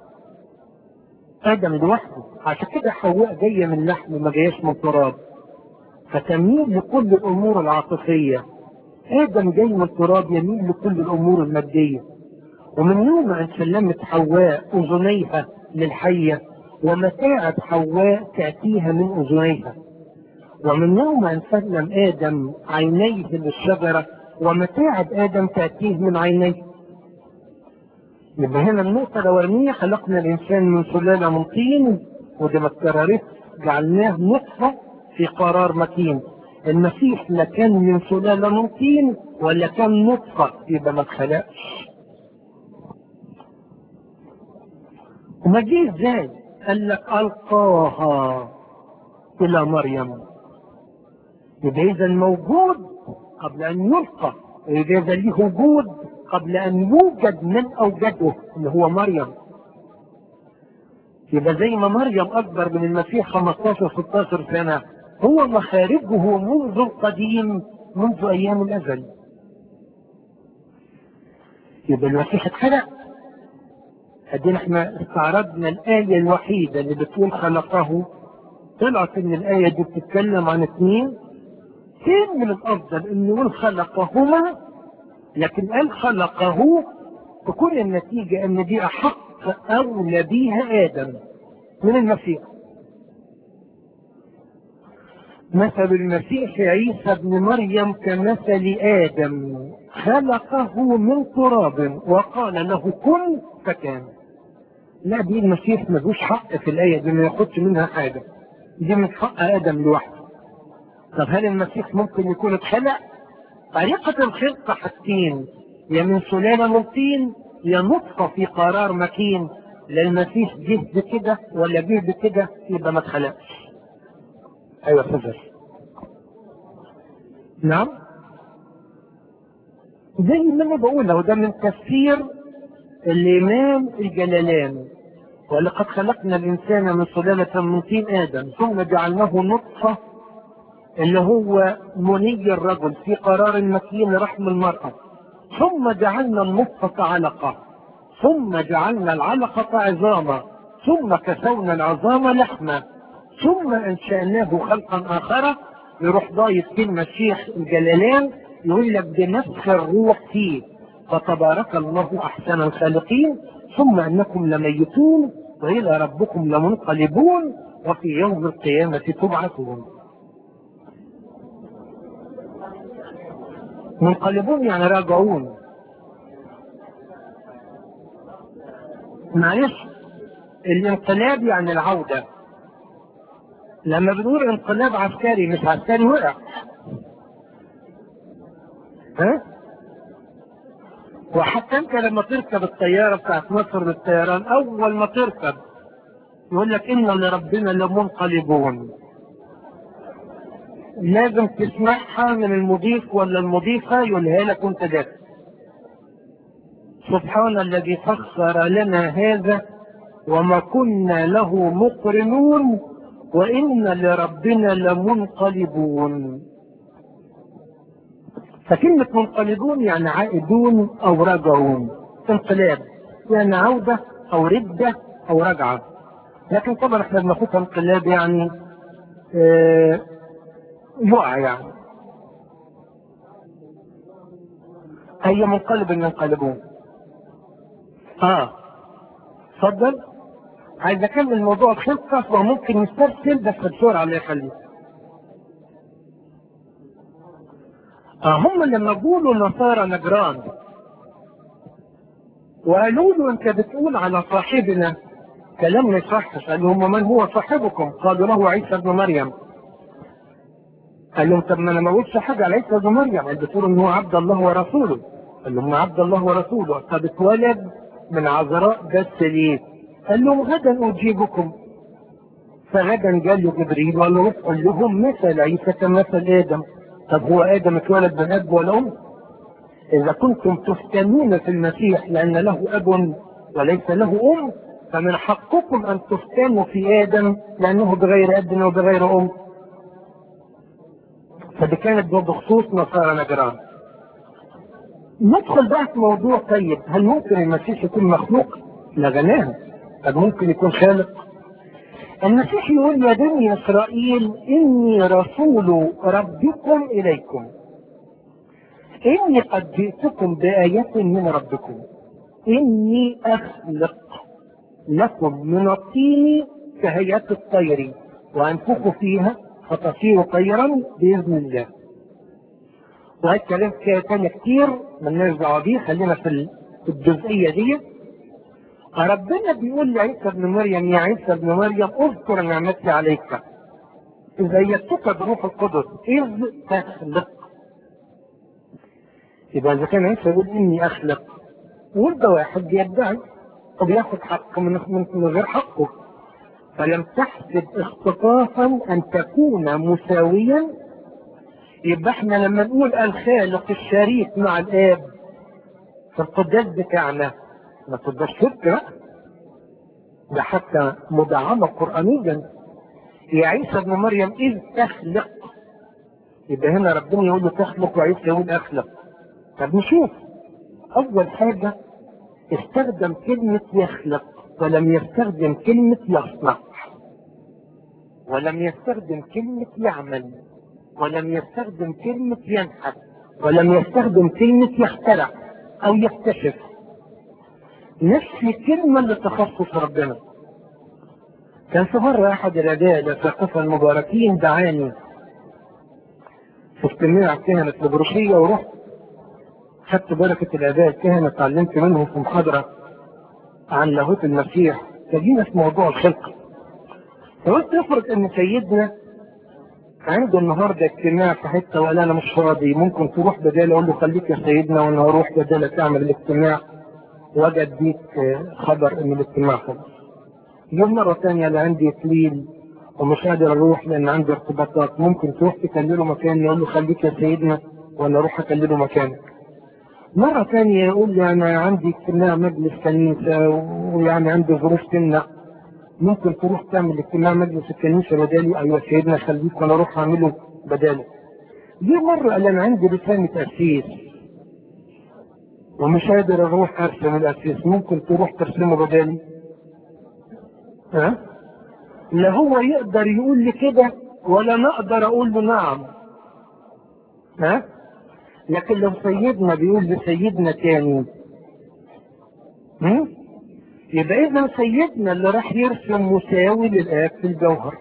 آدم لوحده عشان كده حواء جاية من لحم ما جايش من تراب فتميل لكل الأمور العاطفية آدم جاي من التراب يميل لكل الأمور المادية ومن يوم أن سلمت حواء أذنيها للحية ومتاعب حواء تأتيها من أذنيها ومن يوم أن سلم آدم عينيه للشجرة ومتاعب آدم تأتيه من عينيه يبقى هنا النقطة الأولانية خلقنا الإنسان من سلالة من طين ودي ما اتكررتش جعلناه نطفة في قرار مكين المسيح لا كان من سلالة من طين ولا كان نطفة يبقى ما اتخلقش وما جه ازاي؟ قال لك ألقاها إلى مريم يبقى إذا موجود قبل أن يلقى يبقى إذا ليه وجود قبل أن يوجد من أوجده اللي هو مريم يبقى زي ما مريم أكبر من المسيح 15 16 سنة هو مخارجه منذ القديم منذ أيام الأزل يبقى المسيح اتخلق ادينا احنا استعرضنا الآية الوحيدة اللي بتقول خلقه طلعت ان الآية دي بتتكلم عن اثنين كان من الأفضل ان يقول خلقهما لكن قال خلقه تكون النتيجة ان دي أحق أولى بيها آدم من المسيح مثل المسيح عيسى ابن مريم كمثل آدم خلقه من تراب وقال له كن فكان لا دي المسيح ملوش حق في الآية دي ما ياخدش منها حاجة دي من حق آدم لوحده طب هل المسيح ممكن يكون اتخلق؟ طريقة الخلقة حاجتين يا من سلالة من طين يا نطفة في قرار مكين لا المسيح جه بكده ولا جه بكده يبقى ما اتخلقش ايوه فضل نعم زي ما انا بقول له ده من تفسير الامام الجلالان ولقد خلقنا الانسان من سلالة من طين ادم ثم جعلناه نطفة اللي هو مني الرجل في قرار مكين رحم المرأة ثم جعلنا النطفة علقة ثم جعلنا العلقة عظاما ثم كسونا العظام لحما ثم انشأناه خلقا اخر يروح ضايف كلمة الشيخ الجلالان يقول لك بنفخ الروح فيه فتبارك الله احسن الخالقين ثم انكم لميتون والى ربكم لمنقلبون وفي يوم القيامة تبعثون منقلبون يعني راجعون معلش الانقلاب يعني العودة لما بنقول انقلاب عسكري مش عسكري وقع ها وحتى انت لما تركب الطيارة بتاعت مصر للطيران اول ما تركب يقول لك ان لربنا لمنقلبون لازم تسمعها من المضيف ولا المضيفة يقولها لك وانت داخل سبحان الذي سخر لنا هذا وما كنا له مقرنون وإن لربنا لمنقلبون فكلمة منقلبون يعني عائدون أو راجعون انقلاب يعني عودة أو ردة أو رجعة لكن طبعا احنا بناخدها انقلاب يعني اه يقع يعني هي منقلب ينقلبون اه اتفضل عايز اكمل موضوع الخلقة وممكن نسترسل بس بسرعة الله يخليك آه هم لما قولوا نصارى نجران وقالوا له انت بتقول على صاحبنا كلام ما يصحش قال لهم من هو صاحبكم قالوا له عيسى ابن مريم قال لهم طب ما انا ما قلتش حاجه على عيسى ابن مريم قال بتقولوا ان هو عبد الله ورسوله قال لهم عبد الله ورسوله طب اتولد من عذراء بس ليه؟ قال لهم غدا اجيبكم فغدا قال له جبريل وقال له قال لهم مثل عيسى كمثل ادم طب هو ادم اتولد من اب ولا ام؟ اذا كنتم تفتنون في المسيح لان له اب وليس له ام فمن حقكم ان تفتنوا في ادم لانه بغير اب وبغير ام فدي كانت بخصوص نصارى نجران ندخل بقى في موضوع طيب هل ممكن المسيح يكون مخلوق؟ لغناها طب ممكن يكون خالق؟ المسيح يقول يا بني اسرائيل اني رسول ربكم اليكم اني قد جئتكم بآية من ربكم اني اخلق لكم من الطين كهيئة الطير وانفخ فيها فتصير طيرا باذن الله وهي كلام تاني كتير مالناش دعوه بيه خلينا في الجزئيه دي ربنا بيقول لعيسى ابن مريم يا عيسى ابن مريم اذكر نعمتي عليك إذا يتك بروح القدس إذ تخلق يبقى إذا كان عيسى يقول إني أخلق وده واحد بيدعي وبياخد حقه من من غير حقه فلم تحسب اختصاصا أن تكون مساويا يبقى احنا لما نقول الخالق الشريك مع الآب في القداس بتاعنا ما تبقاش شرك بقى ده حتى مدعمة قرآنيا يا عيسى ابن مريم إذ تخلق يبقى هنا ربنا يقول له تخلق وعيسى يقول أخلق طب نشوف أول حاجة استخدم كلمة يخلق ولم يستخدم كلمة يصنع ولم يستخدم كلمة يعمل ولم يستخدم كلمة ينحت ولم يستخدم كلمة يخترع أو يكتشف نفس الكلمة اللي تخصص ربنا كان في مرة أحد الأداء الأساقفة المباركين دعاني في اجتماع كهنة البروشية ورحت خدت بركة الأداء الكهنة اتعلمت منهم في محاضرة عن لاهوت المسيح فجينا في موضوع الخلق فقلت افرض ان سيدنا عنده النهارده اجتماع في حته وقال انا مش فاضي ممكن تروح بدال اقول له خليك يا سيدنا وانا هروح بدال تعمل الاجتماع واجي اديك خبر ان الاجتماع خلص. جه مرة ثانية أنا عندي إكليل ومش قادر أروح لأن عندي ارتباطات ممكن تروح تكلله مكاني يقول له خليك يا سيدنا وأنا أروح أكلله مكانك. مرة ثانية يقول لي أنا عندي اجتماع مجلس كنيسة ويعني عندي ظروف تمنع ممكن تروح تعمل اجتماع مجلس الكنيسة بدالي أيوة سيدنا خليك وأنا أروح أعمله بداله. دي مرة قال أنا عندي رسالة تأسيس ومش قادر أروح أرسم الأسيس ممكن تروح ترسمه بدالي؟ ها؟ لا هو يقدر يقول لي كده ولا انا اقدر اقول له نعم ها لكن لو سيدنا بيقول لسيدنا تاني هم؟ يبقى اذا سيدنا اللي راح يرسم مساوي للاب في الجوهر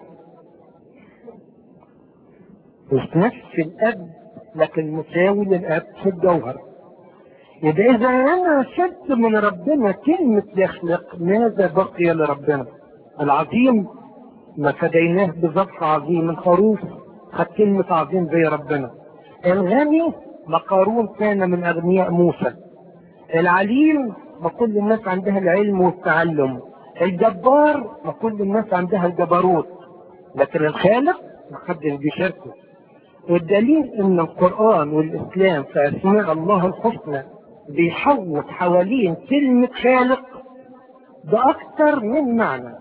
مش نفس الاب لكن مساوي للاب في الجوهر يبقى اذا انا شلت من ربنا كلمه يخلق ماذا بقي لربنا العظيم ما فديناه بذبح عظيم الخروف خد كلمة عظيم زي ربنا الغني ما قارون كان من أغنياء موسى العليم ما كل الناس عندها العلم والتعلم الجبار ما كل الناس عندها الجبروت لكن الخالق ما حدش بيشاركه والدليل ان القرآن والإسلام في أسماء الله الحسنى بيحوط حوالين كلمة خالق بأكثر من معنى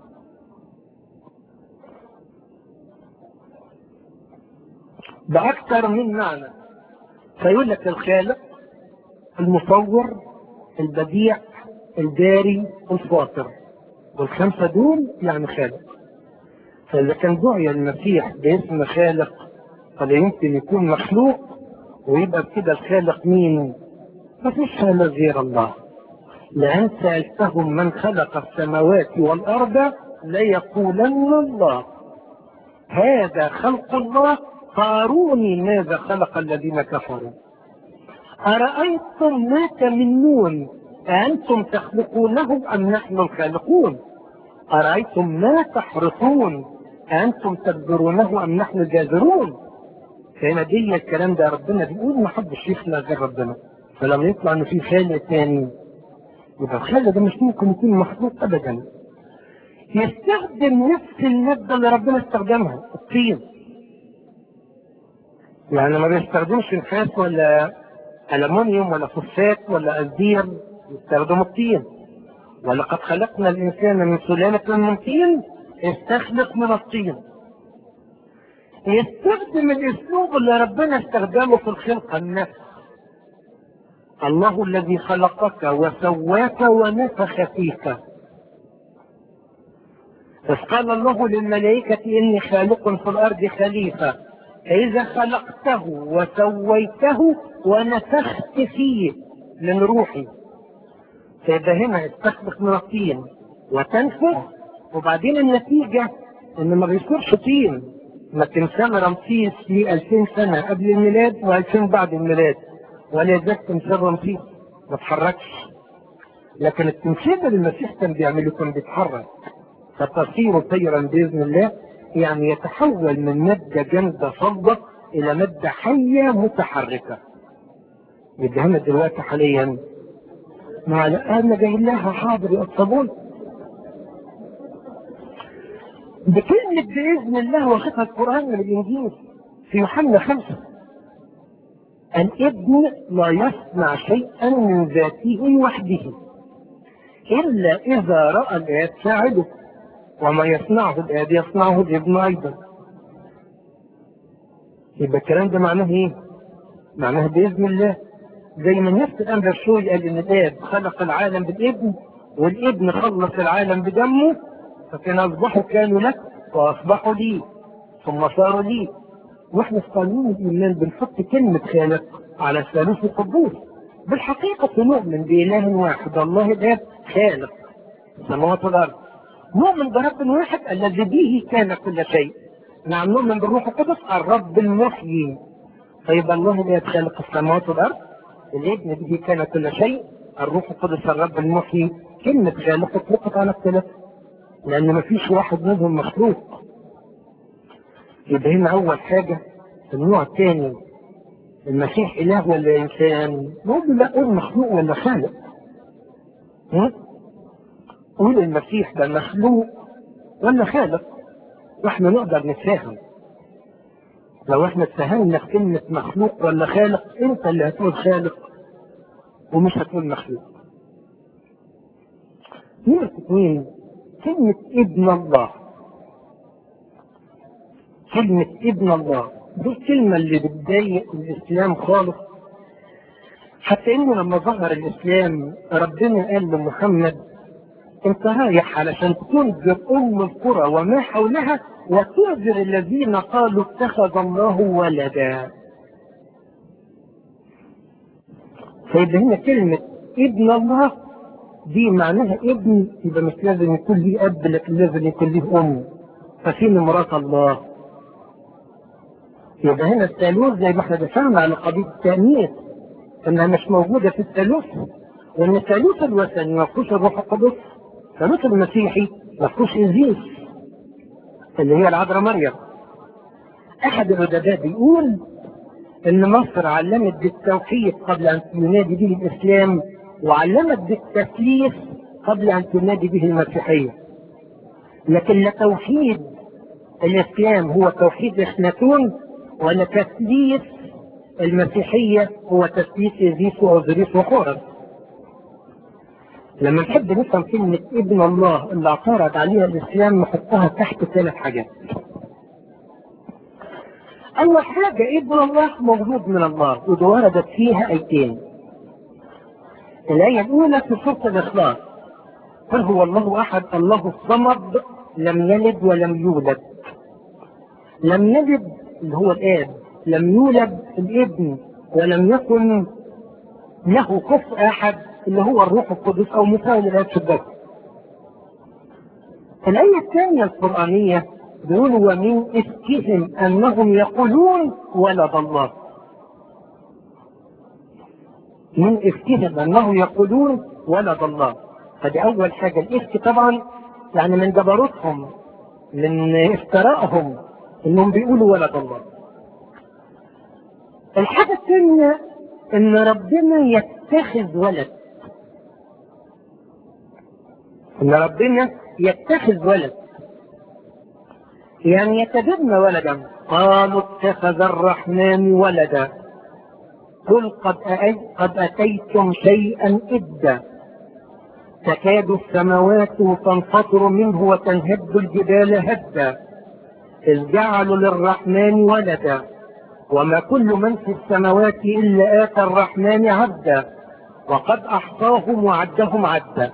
بأكثر من معنى فيقول لك الخالق المصور البديع الداري الفاطر والخمسة دول يعني خالق فإذا كان دعي المسيح باسم خالق فلا يمكن يكون مخلوق ويبقى كده الخالق مين؟ ما فيش خالق غير الله لأن سألتهم من خلق السماوات والأرض ليقولن الله هذا خلق الله فاروني ماذا خلق الذين كفروا أرأيتم ما تمنون أأنتم تخلقونه أم نحن الخالقون أرأيتم ما تحرثون أأنتم تبذرونه أم نحن الجاذرون فهنا دي الكلام ده ربنا بيقول ما حدش يخلق غير ربنا فلما يطلع انه في خالق تاني يبقى الخالق ده مش ممكن يكون مخلوق ابدا يستخدم نفس المادة اللي ربنا استخدمها الطين يعني ما بيستخدمش نحاس ولا ألمونيوم ولا فوسفات ولا أزدير يستخدم الطين ولقد خلقنا الإنسان من سلالة من طين يستخلق من الطين يستخدم الأسلوب اللي ربنا استخدمه في الخلقة النفس الله الذي خلقك وسواك ونفخ فيك إذ قال الله للملائكة إني خالق في الأرض خليفة فإذا خلقته وسويته ونفخت فيه من روحي فيبقى هنا استخلق من الطين وتنفخ وبعدين النتيجة إن ما بيصيرش طين ما تمثال رمسيس ليه 2000 سنة قبل الميلاد و2000 بعد الميلاد ولا يزال تمثال رمسيس ما اتحركش لكن التمثال اللي المسيح كان بيعمله كان بيتحرك فتصير طيرا باذن الله يعني يتحول من مادة جامدة صلبة إلى مادة حية متحركة يبقى هنا دلوقتي حاليا مع أنا جاي لها حاضر يا الصابون بكلمة بإذن الله واخدها القرآن من الإنجيل في يوحنا خمسة الابن لا يصنع شيئا من ذاته وحده إلا إذا رأى الآب ساعده وما يصنعه الآب يصنعه الابن أيضا يبقى الكلام ده معناه إيه؟ معناه بإذن الله زي ما النفس الأنبر شوي قال إن الآب خلق العالم بالابن والابن خلص العالم بدمه فكان أصبحوا كانوا لك وأصبحوا لي ثم صاروا لي واحنا في قانون الإيمان بنحط كلمة خالق على الثالوث القدوس بالحقيقة نؤمن بإله واحد الله الآب خالق السماوات والأرض نؤمن برب واحد الذي به كان كل شيء نعم نؤمن بالروح القدس الرب المحيي فيبقى الله الآب خالق السماوات والأرض الابن به كان كل شيء الروح القدس الرب المحيي كلمة خالق اطلقت على الثلاثة لأن مفيش واحد منهم مخلوق يبقى هنا أول حاجة النوع الثاني المسيح إله ولا إنسان؟ نقول له لا قول مخلوق ولا خالق ها؟ قول المسيح ده مخلوق ولا خالق واحنا نقدر نتفاهم لو احنا اتفهمنا في كلمة مخلوق ولا خالق انت اللي هتقول خالق ومش هتقول مخلوق نمرة اثنين كلمة ابن الله كلمة ابن الله دي الكلمة اللي بتضايق الإسلام خالص حتى إنه لما ظهر الإسلام ربنا قال لمحمد أنت رايح علشان تنذر أم القرى وما حولها وتنذر الذين قالوا اتخذ الله ولدا فيبقى هنا كلمة ابن الله دي معناها ابن يبقى مش لازم يكون ليه أب لكن لازم يكون ليه أم ففين مرات الله يبقى هنا الثالوث زي ما احنا دفعنا على قضية التأنيث انها مش موجودة في الثالوث وان الثالوث الوثني ما فيهوش الروح القدس الثالوث المسيحي ما فيهوش إزيس اللي هي العذراء مريم احد الادباء بيقول ان مصر علمت بالتوحيد قبل ان ينادي به الاسلام وعلمت بالتثليث قبل ان تنادي به المسيحيه لكن لا توحيد الاسلام هو توحيد اخناتون ولا تثليث المسيحيه هو تثليث ازيس واوزريس وخورس لما نحب نفهم كلمة ابن الله اللي اعترض عليها الإسلام نحطها تحت ثلاث حاجات. أول حاجة ابن الله موجود من الله وده وردت فيها آيتين. الآية الأولى في سورة الإخلاص قل هو الله أحد الله الصمد لم يلد ولم يولد. لم يلد اللي هو الآب لم يولد الابن ولم يكن له كفء أحد اللي هو الروح القدس او مساوي للآب في الجسد. الآية الثانية القرآنية بيقول ومن إفكهم أنهم يقولون ولد الله. من إفكهم أنهم يقولون ولد الله. فدي أول حاجة الإفك طبعا يعني من جبروتهم من افترائهم إنهم بيقولوا ولد الله. الحاجة الثانية إن ربنا يتخذ ولد. ان ربنا يتخذ ولد يعني يتبنى ولدا قالوا اتخذ الرحمن ولدا قل قد أأي قد اتيتم شيئا ادا تكاد السماوات تنفطر منه وتنهد الجبال هدا اذ جعلوا للرحمن ولدا وما كل من في السماوات الا اتى الرحمن عبدا وقد احصاهم وعدهم عدا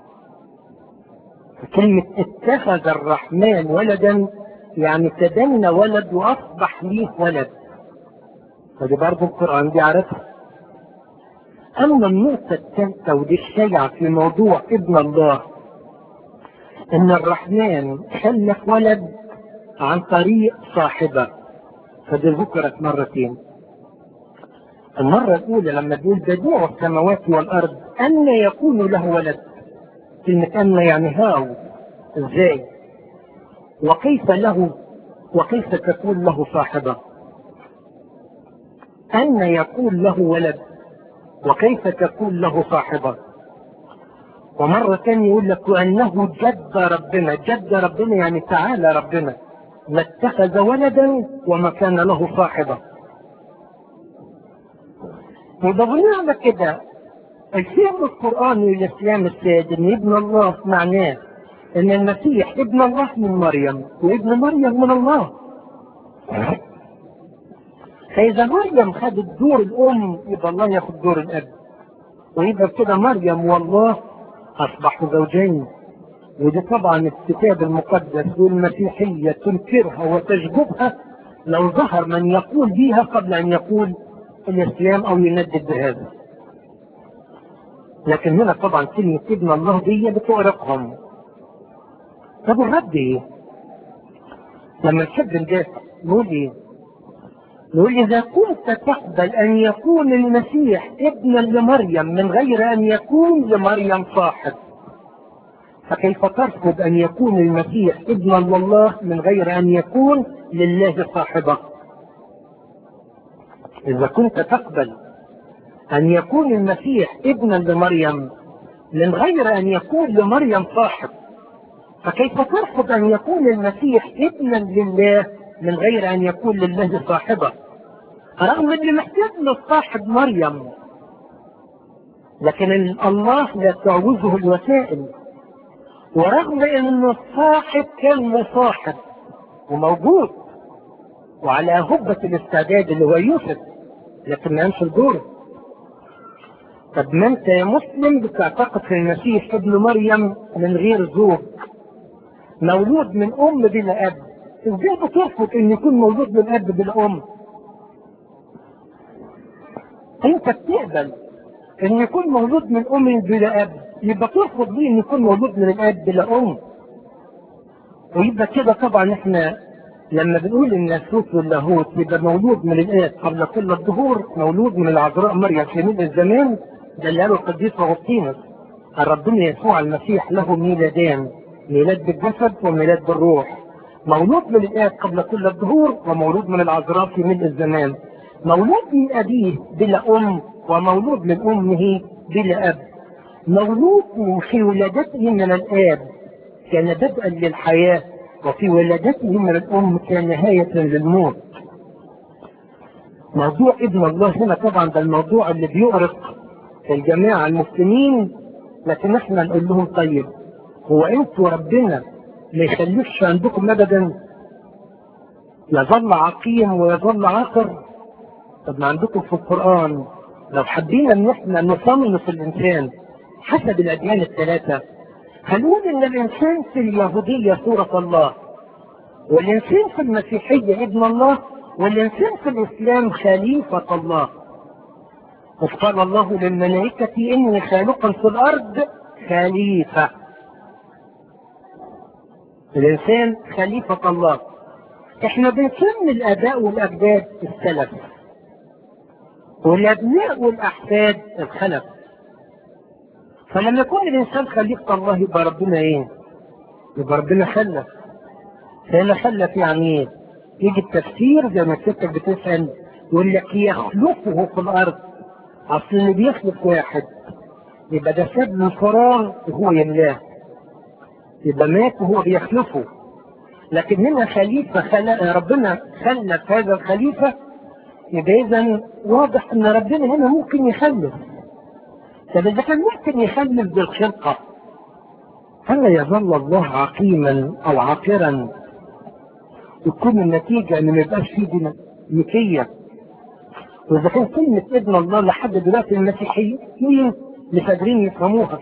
كلمة اتخذ الرحمن ولدا يعني تدنى ولد واصبح ليه ولد فدي برضه القرآن دي عارفها أما النقطة الثالثة ودي الشيعة في موضوع ابن الله إن الرحمن خلف ولد عن طريق صاحبه فدي ذكرت مرتين المرة الأولى لما بيقول بديع السماوات والأرض أن يكون له ولد كلمة أن يعني هاو إزاي وكيف له وكيف تكون له صاحبة أن يكون له ولد وكيف تكون له صاحبة ومرة ثانية يقول لك وأنه جد ربنا جد ربنا يعني تعالى ربنا ما اتخذ ولدا وما كان له صاحبة وضمنين على كده الفهم القرآني للإسلام السيد إن ابن الله معناه إن المسيح ابن الله من مريم وابن مريم من الله فإذا مريم خدت دور الأم يبقى الله ياخد دور الأب ويبقى كده مريم والله أصبحوا زوجين ودي طبعا الكتاب المقدس والمسيحية تنكرها وتشجبها لو ظهر من يقول بها قبل أن يقول الإسلام أو يندد بهذا لكن هنا طبعا كلمة ابن الله دي بتؤرقهم طب الرد ايه؟ لما نحب ندافع نقول ايه؟ نقول إذا كنت تقبل أن يكون المسيح ابنا لمريم من غير أن يكون لمريم صاحب فكيف ترفض أن يكون المسيح ابنا لله من غير أن يكون لله صاحبة إذا كنت تقبل أن يكون المسيح ابنا لمريم من غير أن يكون لمريم صاحب فكيف ترفض أن يكون المسيح ابنا لله من غير أن يكون لله صاحبة رغم أن محتاج للصاحب مريم لكن الله لا تعوزه الوسائل ورغم أن الصاحب كان مصاحب وموجود وعلى هبة الاستعداد اللي هو يوسف لكن ما ينشر دوره طب ما انت يا مسلم بتعتقد في المسيح ابن مريم من غير زوج مولود من ام بلا اب ازاي بترفض ان يكون مولود من اب بلا ام انت بتقبل ان يكون مولود من ام بلا اب يبقى ترفض ليه ان يكون مولود من الاب بلا ام ويبقى كده طبعا احنا لما بنقول ان الناسوت واللاهوت يبقى مولود من الاب قبل كل الظهور مولود من العذراء مريم في ملء الزمان ده اللي قاله القديس اغسطينوس ربنا يسوع المسيح له ميلادان ميلاد بالجسد وميلاد بالروح مولود من الاب قبل كل الظهور ومولود من العذراء في ملء الزمان مولود من ابيه بلا ام ومولود من امه بلا اب مولود في ولادته من الاب كان بدءا للحياه وفي ولادته من الام كان نهايه للموت موضوع ابن الله هنا طبعا ده الموضوع اللي بيؤرق الجماعة المسلمين لكن احنا نقول لهم طيب هو انتوا ربنا ما يخليكش عندكم ابدا يظل عقيم ويظل عاقر طب ما عندكم في القرآن لو حبينا ان احنا نصنف الانسان حسب الاديان الثلاثة هنقول ان الانسان في اليهودية صورة الله والانسان في المسيحية ابن الله والانسان في الاسلام خليفة الله إذ قال الله للملائكة إني خالق في الأرض خليفة الإنسان خليفة الله إحنا بنسمي الآباء والأجداد السلف والأبناء والأحفاد الخلف فلما يكون الإنسان خليفة الله يبقى ربنا إيه؟ يبقى ربنا خلف فهنا خلف يعني إيه؟ يجي التفسير زي ما الستة بتسأل يقول لك يخلفه في الأرض اصل اللي بيخلق واحد يبقى ده ساب له فراغ وهو يملاه يبقى مات وهو بيخلفه لكن هنا خليفه خلق ربنا خلف هذا الخليفه يبقى اذا واضح ان ربنا هنا ممكن يخلف طب اذا كان ممكن يخلف بالخلقه هل يظل الله عقيما او عاقرا تكون النتيجه ان ما يبقاش فيه ديناميكيه وإذا كان كلمة ابن الله لحد دلوقتي المسيحيين مش قادرين يفهموها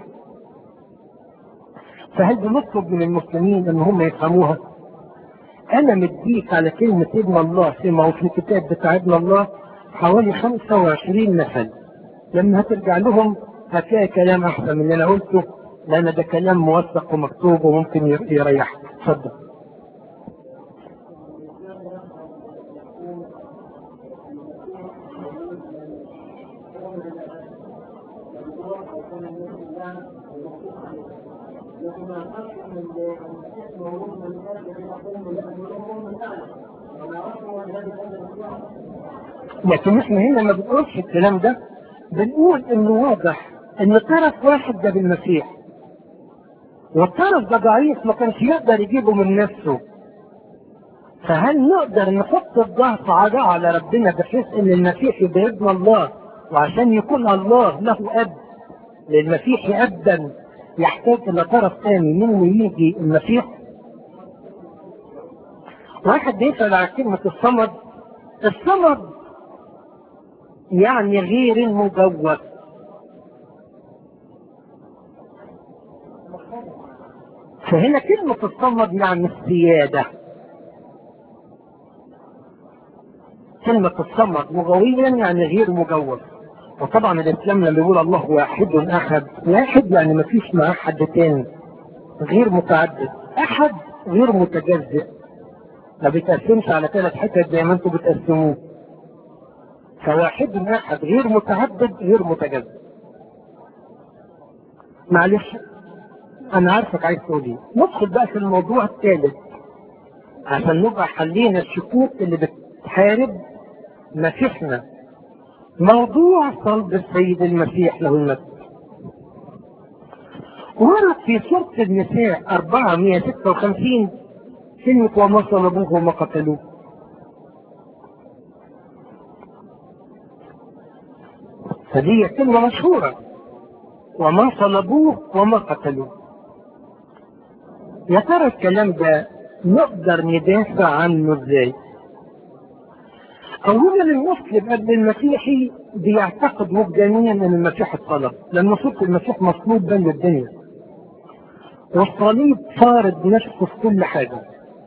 فهل بنطلب من المسلمين ان هم يفهموها؟ انا مديك على كلمة ابن الله فيما هو في الكتاب بتاع ابن الله حوالي 25 مثل لما هترجع لهم هتلاقي كلام احسن من اللي انا قلته لان ده كلام موثق ومكتوب وممكن يريحك اتفضل لكن ما خاص من المسيح موجود من الأرض بلا قوم لأن لهم من أعلى لكن احنا هنا ما بنقولش الكلام ده بنقول انه واضح ان طرف واحد ده بالمسيح والطرف ده ضعيف ما كانش يقدر يجيبه من نفسه فهل نقدر نحط الضغط على على ربنا بحيث ان المسيح يبقى ابن الله وعشان يكون الله له اب للمسيح ابا يحتاج الى طرف ثاني منه يجي المسيح واحد بيسأل على كلمة الصمد الصمد يعني غير المجوف فهنا كلمة الصمد يعني السيادة كلمة الصمد لغويا يعني غير مجوف وطبعا الاسلام لما يقول الله واحد احد واحد يعني ما فيش معاه حد تاني غير متعدد احد غير متجزئ ما بيتقسمش على ثلاث حتت زي ما انتم بتقسموه فواحد احد غير متعدد غير متجزئ معلش انا عارفك عايز تقول ايه ندخل بقى في الموضوع الثالث عشان نبقى حلينا الشكوك اللي بتحارب مسيحنا موضوع صلب السيد المسيح له المجد ورد في سورة النساء 456 كلمة وما صلبوه وما قتلوه فدي كلمة مشهورة وما صلبوه وما قتلوه يا ترى الكلام ده نقدر ندافع عنه ازاي؟ اولا المسلم قبل المسيحي بيعتقد مبدئيا ان المسيح اتصلب لان صوت المسيح مصلوب بين الدنيا والصليب فارض نفسه في كل حاجه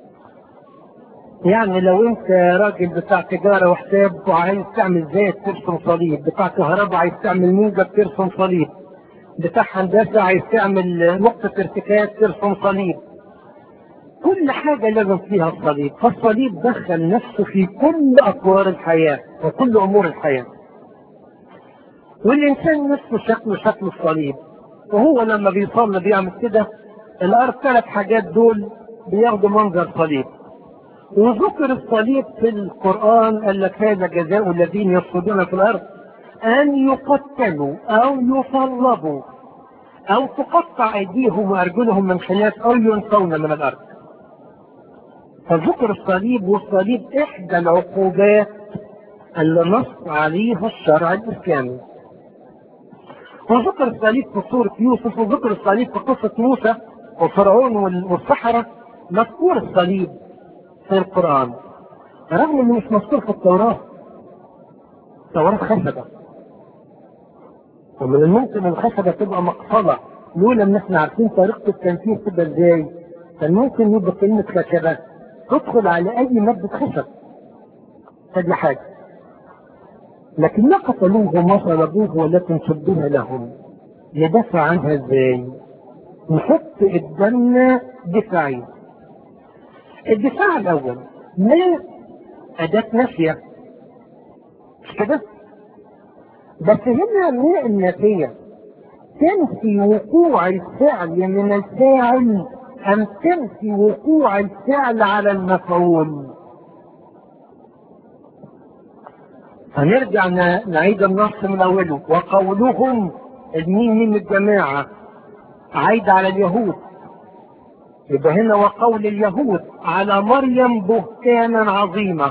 يعني لو انت راجل بتاع تجاره وحساب وعايز تعمل زيت ترسم صليب بتاع كهرباء عايز تعمل موجب ترسم صليب بتاع هندسه عايز تعمل نقطه ارتكاز ترسم صليب كل حاجة لازم فيها الصليب فالصليب دخل نفسه في كل أطوار الحياة وكل أمور الحياة والإنسان نفسه شكله شكل الصليب وهو لما بيصلي بيعمل كده الأرض ثلاث حاجات دول بياخدوا منظر صليب وذكر الصليب في القرآن قال لك هذا جزاء الذين يفسدون في الأرض أن يقتلوا أو يصلبوا أو تقطع أيديهم وأرجلهم من خلاف أو ينسون من الأرض فذكر الصليب والصليب إحدى العقوبات اللي نص عليها الشرع الإسلامي وذكر الصليب في سورة يوسف وذكر الصليب في قصة موسى وفرعون والسحرة مذكور الصليب في القرآن رغم انه مش مذكور في التوراة التوراة خشبة ومن الممكن الخشبة تبقى مقصلة لولا ان احنا عارفين طريقة التنفيذ تبقى ازاي كان ممكن يبقى كلمة خشبة تدخل على اي مادة خشب هذه حاجة لكن ما قتلوه وما صلبوه ولكن شبه لهم يدافع عنها ازاي نحط قدامنا دفاعين الدفاع الاول ما اداة نافية مش كده بس هنا ما النافية تنفي وقوع الفعل من الفاعل ام تنفي وقوع الفعل على المفعول هنرجع نعيد النص من اوله وقولهم المين من الجماعة عايد على اليهود يبقى هنا وقول اليهود على مريم بهتانا عظيما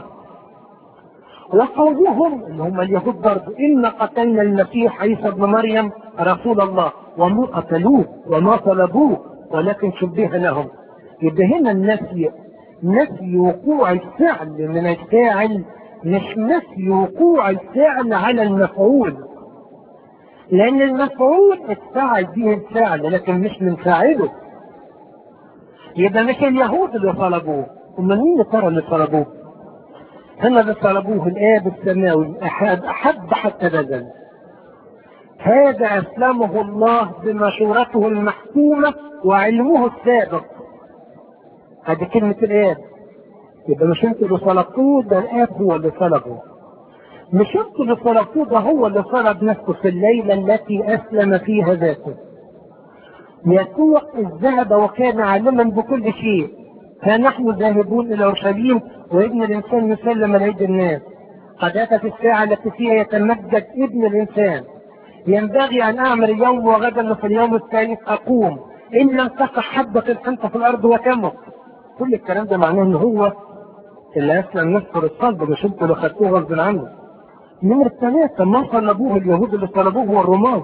وقولهم اللي هم اليهود برضه إن قتلنا المسيح عيسى ابن مريم رسول الله وما قتلوه وما طلبوه ولكن شبه لهم يبقى هنا النفي نفي وقوع الفعل من الفاعل مش نفي وقوع الفعل على المفعول لأن المفعول اتفعل به الفعل لكن مش من فاعله يبقى مش اليهود اللي طلبوه امال مين اللي ترى اللي طلبوه هنا اللي طلبوه الاب السماوي احد احب حتى بذل هذا اسلمه الله بمشورته المحكومه وعلمه السابق هذه كلمه الاب يبقى مش انتوا اللي طلبتوه ده الاب هو اللي طلبه مش انتوا اللي طلبتوه ده هو اللي طلب نفسه في الليله التي اسلم فيها ذاته يسوع ذهب وكان عالما بكل شيء فنحن ذاهبون الى اورشليم وابن الانسان يسلم على ايدي الناس قد اتت الساعه التي فيها يتمجد ابن الانسان ينبغي ان اعمل اليوم وغدا وفي اليوم الثالث اقوم ان لم تقع حبه الحنطه في الارض وتمت كل الكلام ده معناه ان هو اللي اسلم نفسه للصلب مش انتوا اللي خدتوه غصب عنه نمرة ثلاثة ما طلبوه اليهود اللي طلبوه هو الرومان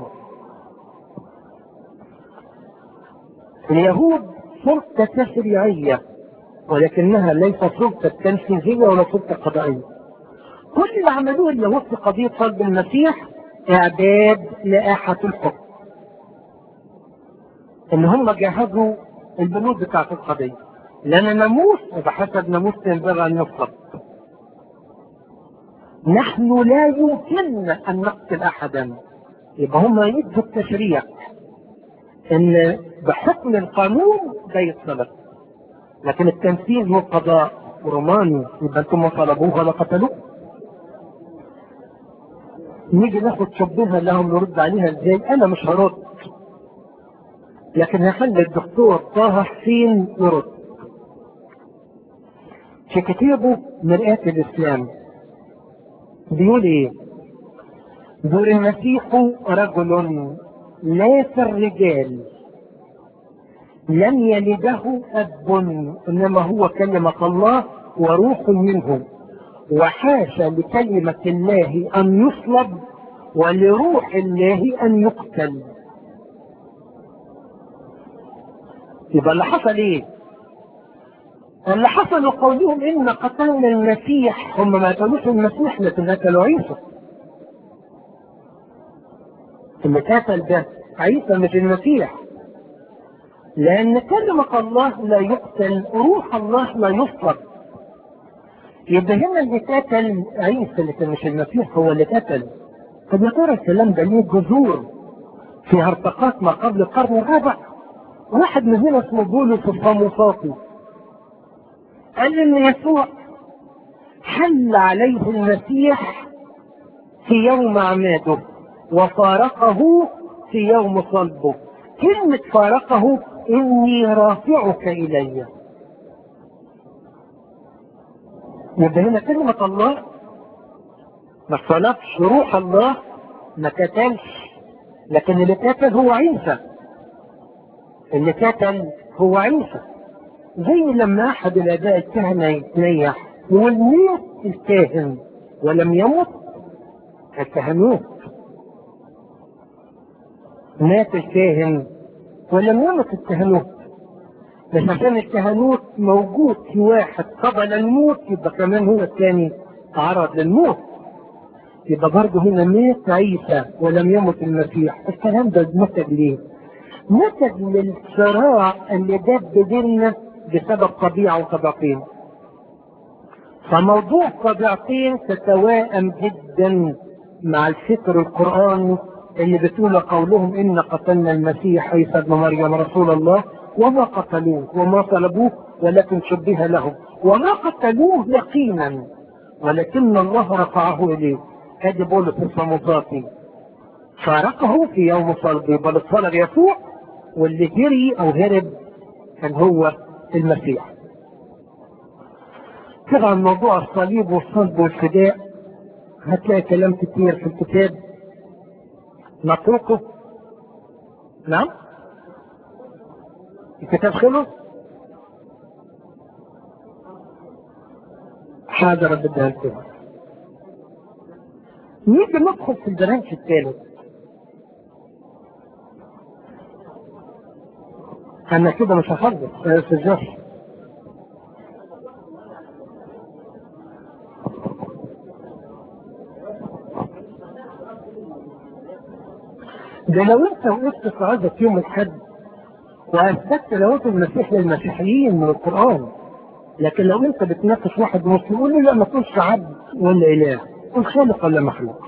اليهود سلطة تشريعية ولكنها ليست سلطة تنفيذية ولا سلطة قضائية كل اللي عملوه اليهود في قضية صلب المسيح إعداد لائحة الحكم إن هم جهزوا البنود بتاعت القضية لأن ناموس وبحسب ناموس ينبغي أن يفرض نحن لا يمكننا أن نقتل أحدا يبقى هم يدوا التشريع ان بحكم القانون ده يتصلب لكن التنفيذ والقضاء روماني يبقى انتم ما طلبوه ولا قتلوه نيجي ناخد شبهها لهم نرد عليها ازاي انا مش هرد لكن هخلي الدكتور طه حسين يرد في كتابه مرآة الإسلام بيقول إيه؟ بيقول المسيح رجل ليس الرجال لم يلده أب إنما هو كلمة الله وروح منه وحاشا لكلمة الله أن يصلب ولروح الله أن يقتل يبقى اللي حصل إيه؟ اللي حصل قولهم إن قتلنا المسيح هم ما قتلوش المسيح لكن قتلوا عيسى اللي قتل ده عيسى مش المسيح لأن كلمة الله لا يقتل روح الله لا يصلب يبقى هنا اللي قتل عيسى لكن مش المسيح هو اللي قتل طب يا ترى الكلام ده ليه جذور في هرطقات ما قبل القرن الرابع واحد من هنا اسمه بولس الصاموساطي قال ان يسوع حل عليه المسيح في يوم عماده وفارقه في يوم صلبه كلمة فارقه إني رافعك إلي يبقى هنا كلمة الله ما صلبش روح الله ما قتلش لكن اللي قتل هو عيسى اللي قتل هو عيسى زي لما أحد الآباء الكهنة يتنيح يقول ميت الكاهن ولم يمت الكهنوت مات الكاهن ولم يمت الكهنوت بس عشان الكهنوت موجود في واحد قبل الموت يبقى كمان هو الثاني تعرض للموت يبقى برضه هنا مات عيسى ولم يمت المسيح الكلام ده نتج ليه؟ نتج للصراع اللي داب بيننا بسبب طبيعة وطبيعتين فموضوع طبيعتين تتوائم جدا مع الفكر القرآني اللي بتقول قولهم إن قتلنا المسيح عيسى ابن مريم رسول الله وما قتلوه وما طلبوه ولكن شبه لهم وما قتلوه يقينا ولكن الله رفعه إليه هذه بولس الصموزاتي فارقه في يوم صلبه بل اتصلب يسوع واللي جري أو هرب كان هو المسيح طبعا موضوع الصليب والصلب والفداء هتلاقي كلام كتير في الكتاب نتركه نعم الكتاب خلص حاضر بدها لكم نيجي ندخل في البرانش الثالث انا كده مش هخلص في الجرح ده لو انت وقفت في عزة يوم الحد واثبتت لاهوت المسيح للمسيحيين من القران لكن لو انت بتناقش واحد مسلم قول له لا ما تقولش عبد ولا اله قول خالق ولا مخلوق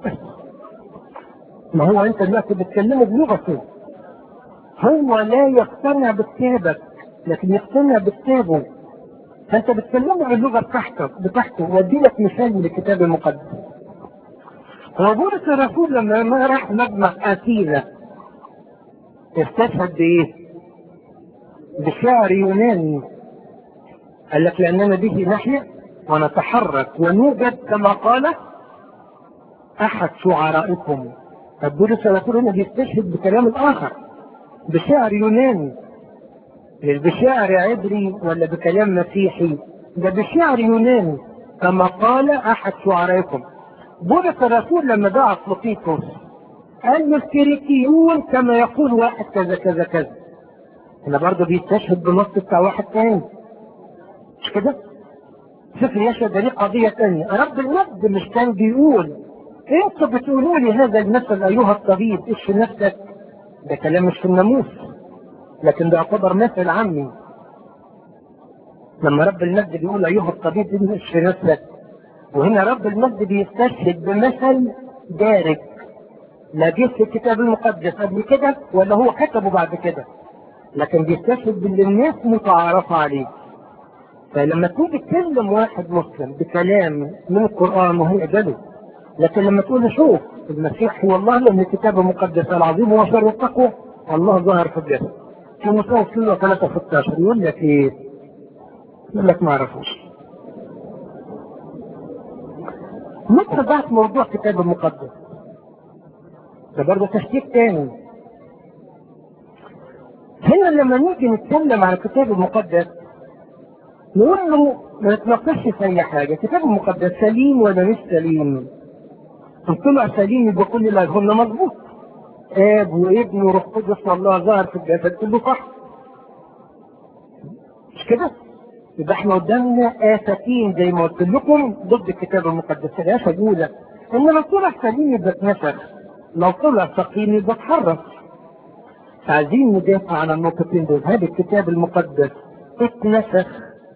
ما هو انت دلوقتي بتكلمه بلغته هو لا يقتنع بكتابك لكن يقتنع بكتابه فانت بتكلمه باللغه بتاعتك بتاعته وادي لك مثال من الكتاب المقدس هو بولس الرسول لما ما راح مجمع اثينا استشهد بايه؟ بشعر يوناني قال لك لاننا به نحيا ونتحرك ونوجد كما قال احد شعرائكم فبولس الرسول هنا بيستشهد بكلام الاخر بشعر يوناني مش بشعر عبري ولا بكلام مسيحي ده بشعر يوناني كما قال احد شعرائكم بولس الرسول لما دعا فلوقيتوس قال له الكريتيون كما يقول واحد كذا كذا كذا هنا برضه بيستشهد بنص بتاع واحد تاني مش كده؟ سفر يشهد ده ليه قضية تانية رب المجد مش كان بيقول انتوا بتقولوا لي هذا المثل ايها الطبيب ايش نفسك ده كلام مش في الناموس لكن ده يعتبر مثل عامي لما رب المجد بيقول ايها الطبيب ايش في نفسك وهنا رب المجد بيستشهد بمثل دارج لا جه في الكتاب المقدس قبل كده ولا هو كتبه بعد كده لكن بيستشهد باللي الناس متعارفة عليه فلما تيجي تكلم واحد مسلم بكلام من القرآن وهو يقبله لكن لما تقول له شوف المسيح هو الله لأن الكتاب المقدس العظيم هو شر التقوى الله ظهر في الجسد في مساوي سنة 3 16 يقول لك ايه؟ يقول لك ما اعرفوش متى بعت موضوع الكتاب المقدس ده برضه تشكيك تاني هنا لما نيجي نتكلم عن الكتاب المقدس نقول له ما نتناقشش في اي حاجه الكتاب المقدس سليم ولا مش سليم ان طلع سليم يبقى كل اللي قلنا مظبوط اب وابن وروح قدس والله ظهر في الجسد كله صح مش كده يبقى احنا قدامنا آفتين زي ما قلت لكم ضد الكتاب المقدس الآفة الأولى إن لو طلع سليم يبقى اتنفخ لو طلع سقيم يبقى اتحرك عايزين ندافع عن النقطتين دول هذا الكتاب المقدس اتنسخ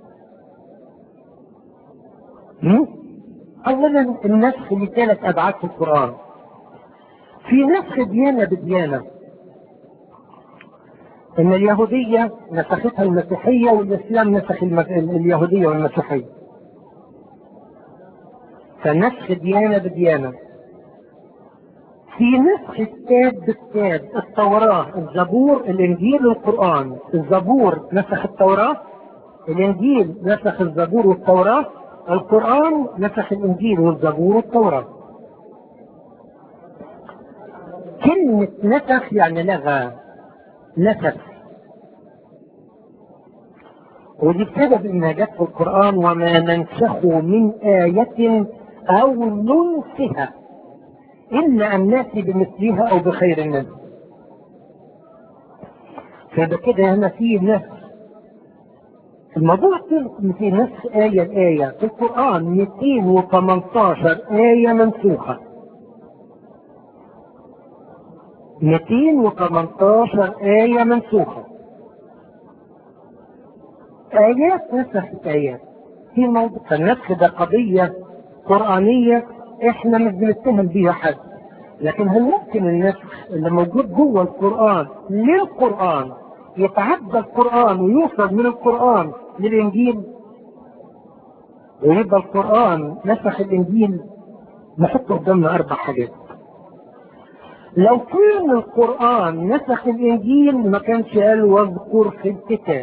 اولا النسخ لثلاث ابعاد في القران في نسخ ديانه بديانه ان اليهوديه نسختها المسيحيه والاسلام نسخ المس... اليهوديه والمسيحيه فنسخ ديانه بديانه في نسخ كتاب بالكتاب التوراة الزبور الإنجيل والقرآن الزبور نسخ التوراة الإنجيل نسخ الزبور والتوراة القرآن نسخ الإنجيل والزبور والتوراة كلمة نسخ يعني لغى نسخ ودي بسبب انها جت في القرآن وما ننسخ من آية أو ننسها إلا أن نأتي بمثلها أو بخير منها فيبقى كده هنا في نفس الموضوع في نفس آية الآية في القرآن 218 آية منسوخة 218 آية منسوخة آيات نسخت آيات في موضوع فالنسخ ده قضية قرآنية احنا مش بنتهم بيها حد لكن هل ممكن النسخ اللي موجود جوه القرآن للقرآن يتعدى القرآن ويوصل من القرآن للإنجيل ويبقى القرآن نسخ الإنجيل نحط قدامنا أربع حاجات لو كان القرآن نسخ الإنجيل ما كانش قال واذكر في الكتاب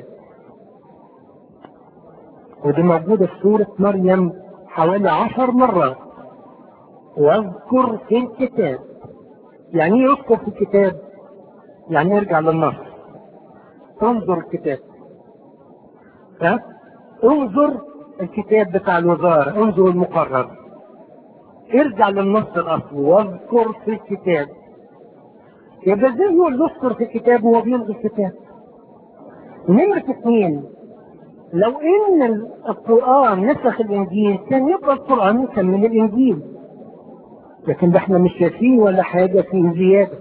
ودي موجودة في سورة مريم حوالي عشر مرات واذكر في الكتاب يعني ايه يذكر في الكتاب يعني يرجع للنص انظر الكتاب ها انظر الكتاب بتاع الوزارة انظر المقرر ارجع للنص الاصلي واذكر في الكتاب يبقى ازاي هو اللي يذكر في الكتاب وهو بيلغي الكتاب نمرة اثنين لو ان القرآن نسخ الانجيل كان يبقى القرآن كان من الانجيل لكن ده احنا مش شايفين ولا حاجة فيه زيادة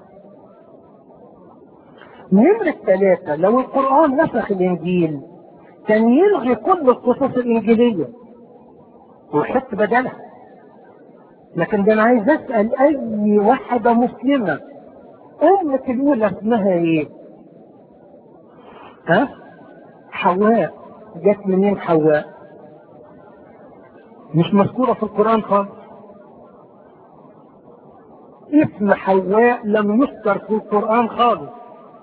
نمرة ثلاثة لو القرآن نسخ الإنجيل كان يلغي كل القصص الإنجيلية ويحط بدلها لكن ده أنا عايز أسأل أي واحدة مسلمة أمك الأولى اسمها إيه؟ ها؟ حواء جت منين حواء؟ مش مذكورة في القرآن خالص اسم حواء لم يذكر في القرآن خالص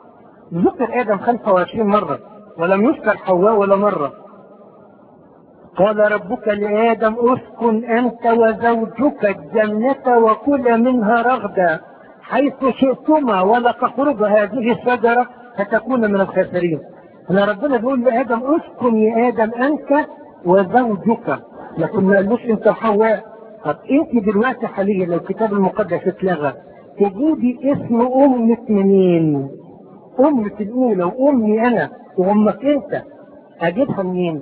ذكر آدم 25 مرة ولم يذكر حواء ولا مرة قال ربك لآدم اسكن أنت وزوجك الجنة وكلا منها رغدا حيث شئتما ولا تقرب هذه الشجرة فتكون من الخاسرين هنا ربنا بيقول لآدم اسكن يا آدم أنت وزوجك لكن ما قالوش أنت وحواء طب أنت دلوقتي حاليا لو الكتاب المقدس اتلغى تجيبي اسم أمك منين؟ أمك الأولى وأمي أنا وأمك أنت أجيبها منين؟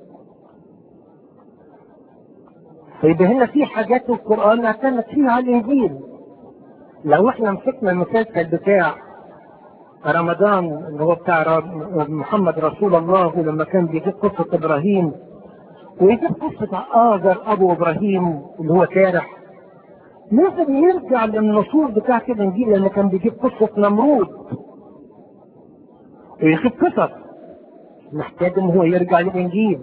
فيبقى هنا في حاجات القرآن اعتمد فيها على الإنجيل لو احنا مسكنا المسلسل بتاع رمضان اللي هو بتاع محمد رسول الله لما كان بيجيب قصة إبراهيم ويجيب قصة آذر أبو إبراهيم اللي هو كارح لازم يرجع للنصوص بتاعت الإنجيل لأنه كان بيجيب قصة نمرود ويجيب قصص محتاج إن هو يرجع للإنجيل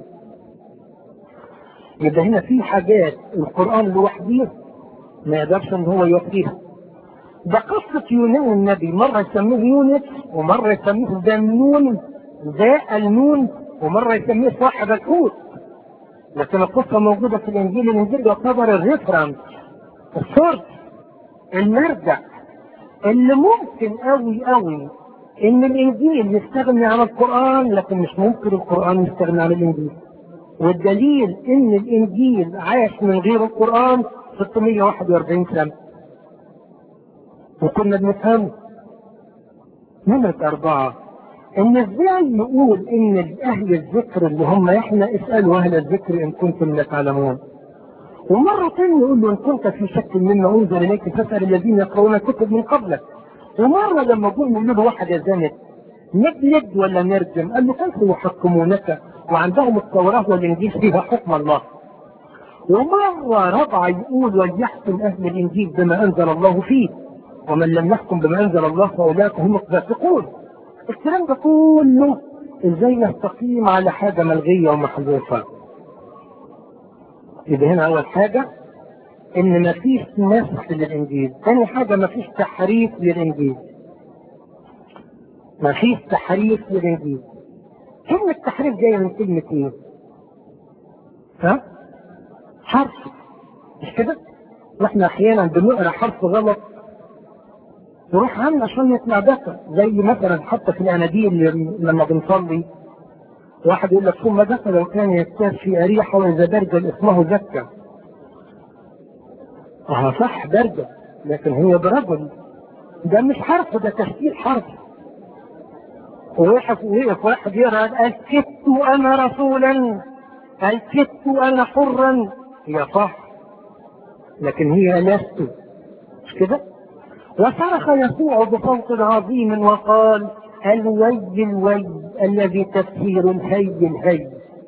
يبقى هنا في حاجات القرآن لوحده ما يقدرش ان هو يوفيها ده قصة يونان النبي مرة يسميه يونس ومرة يسميه ذنون ذا النون ومرة يسميه صاحب الحوت لكن القصة موجودة في الإنجيل الإنجيل يعتبر الريفرنس الصورة المرجع اللي ممكن قوي قوي إن الإنجيل يستغني عن القرآن لكن مش ممكن القرآن يستغني عن الإنجيل والدليل ان الانجيل عاش من غير القرآن 641 سنة وكنا بنفهمه نمرة أربعة إن إزاي نقول إن أهل الذكر اللي هم إحنا اسألوا أهل الذكر إن كنتم لا تعلمون ومرة ثانية نقول له إن كنت في شك مما أنزل إليك فاسأل الذين يقرؤون الكتب من قبلك ومرة لما قلنا نقول له واحد يا زانت نجلد ولا نرجم قال له كيف يحكمونك وعندهم التوراة والإنجيل فيها حكم الله ومرة رابعة يقول وليحكم أهل الإنجيل بما أنزل الله فيه ومن لم يحكم بما أنزل الله فأولئك هم الفاسقون الكلام ده كله ازاي نستقيم على حاجة ملغية ومحذوفة يبقى هنا أول حاجة إن مفيش نسخ للإنجيل ثاني حاجة مفيش تحريف للإنجيل مفيش تحريف للإنجيل كلمة تحريف جاية من كلمة ايه؟ ها؟ حرف مش كده؟ واحنا احيانا بنقرا حرف غلط نروح عامله شوية معدكة زي مثلا حتى في الاناديل لما بنصلي واحد يقول لك ثم دخل لو كان يكتاب في أريحة وإذا برجل اسمه زكا اه صح برجل لكن هو برجل ده مش حرف ده تشكيل حرف وقف وقف واحد يرى قال كدت انا رسولا قال كدت انا حرا هي صح لكن هي لست مش كده وصرخ يسوع بصوت عظيم وقال الوي الوي الذي تفسير الهي الهي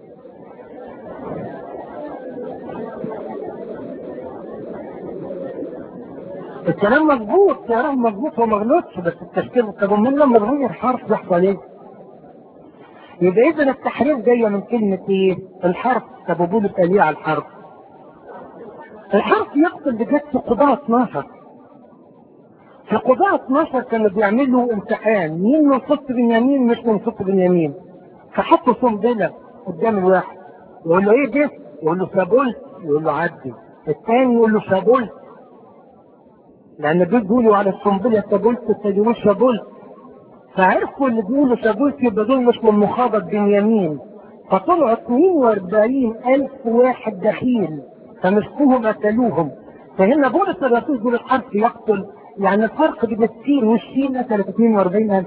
الكلام مظبوط كلام مظبوط وما غلطش بس التشكيل طب امال لما نغير حرف يحصل ايه؟ يبقى اذا التحريف جايه من كلمه ايه؟ الحرف طب وبول ليه على الحرف؟ الحرف يقتل بجد في قضاء 12 في قضاء 12 كانوا بيعملوا امتحان مين من صف بنيامين مش من صف بنيامين فحطوا قنبله قدام الواحد يقول له ايه ده؟ يقول له شابولت يقول له عدي الثاني يقول له شابولت لان دول بيقولوا على القنبله شابولت التانيين شابولت فعرفوا اللي بيقولوا شابولت يبقى دول مش من مخابط بنيامين فطلعوا 42 ألف واحد دخيل فمسكوهم قتلوهم فهنا بولس الرسول يقول الحرف يقتل يعني الفرق بين السين والشين قتلت 42 ألف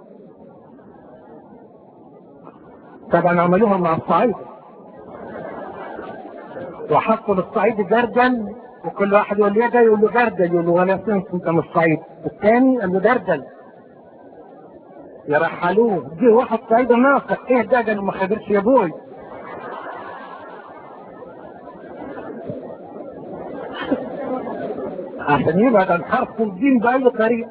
طبعا عملوها مع الصعيد وحطوا للصعيد جردل وكل واحد يقول له ده يقول له جردل يقول له ولا سنس انت مش صعيد الثاني قال له جردل يرحلوه جه واحد صعيد ناقص ايه ده ده ما خبرش يا بوي عشان يبعد عن حرف الدين بأي طريقة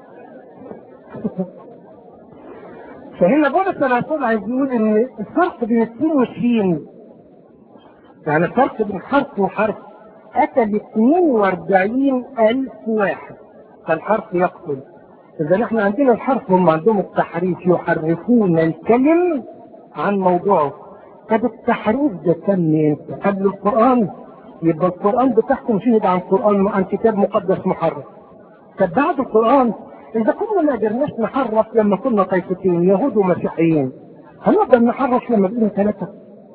فهنا بولس الرسول عايز يقول ان الفرق بين السين والشين يعني الفرق بين حرف وحرف قتل 42 ألف واحد فالحرف يقتل إذا احنا عندنا الحرف هم عندهم التحريف يحرفون الكلم عن موضوعه طب التحريف ده كان امتى؟ قبل القرآن يبقى القرآن بتاعكم شهد عن قرآن عن كتاب مقدس محرف طب بعد القرآن إذا كنا ما قدرناش نحرف لما كنا طائفتين يهود ومسيحيين هنقدر نحرف لما بقينا ثلاثة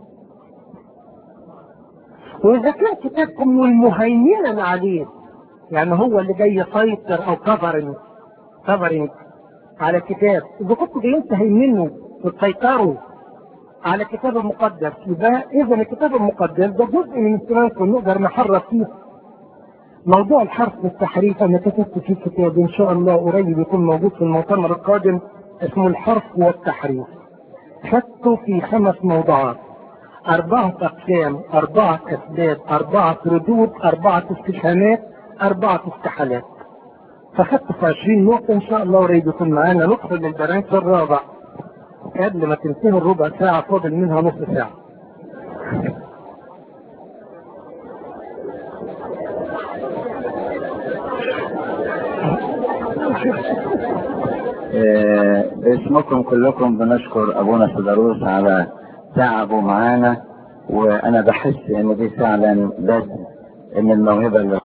وإذا كان كتابكم والمهيمنا عليه يعني هو اللي جاي يسيطر أو كفرنج كفرنج على كتاب إذا كنتوا جايين تهيمنوا وتسيطروا على الكتاب المقدس يبقى إذا الكتاب المقدس ده جزء من استلامكم نقدر نحرف فيه موضوع الحرف والتحريف انا كتبت فيه كتاب ان شاء الله قريب يكون موجود في المؤتمر القادم اسمه الحرف والتحريف خدته في خمس موضوعات أربعة أقسام أربعة أسباب أربعة ردود أربعة استفهامات أربعة استحالات فخدت في 20 نقطة إن شاء الله قريب يكون معانا ندخل للبرنامج الرابع قبل ما تنتهي الربع ساعة فاضل منها نص ساعة آه، باسمكم كلكم بنشكر ابونا فيدروس على تعبه معانا وانا بحس ان دي فعلا بس ان الموهبه اللي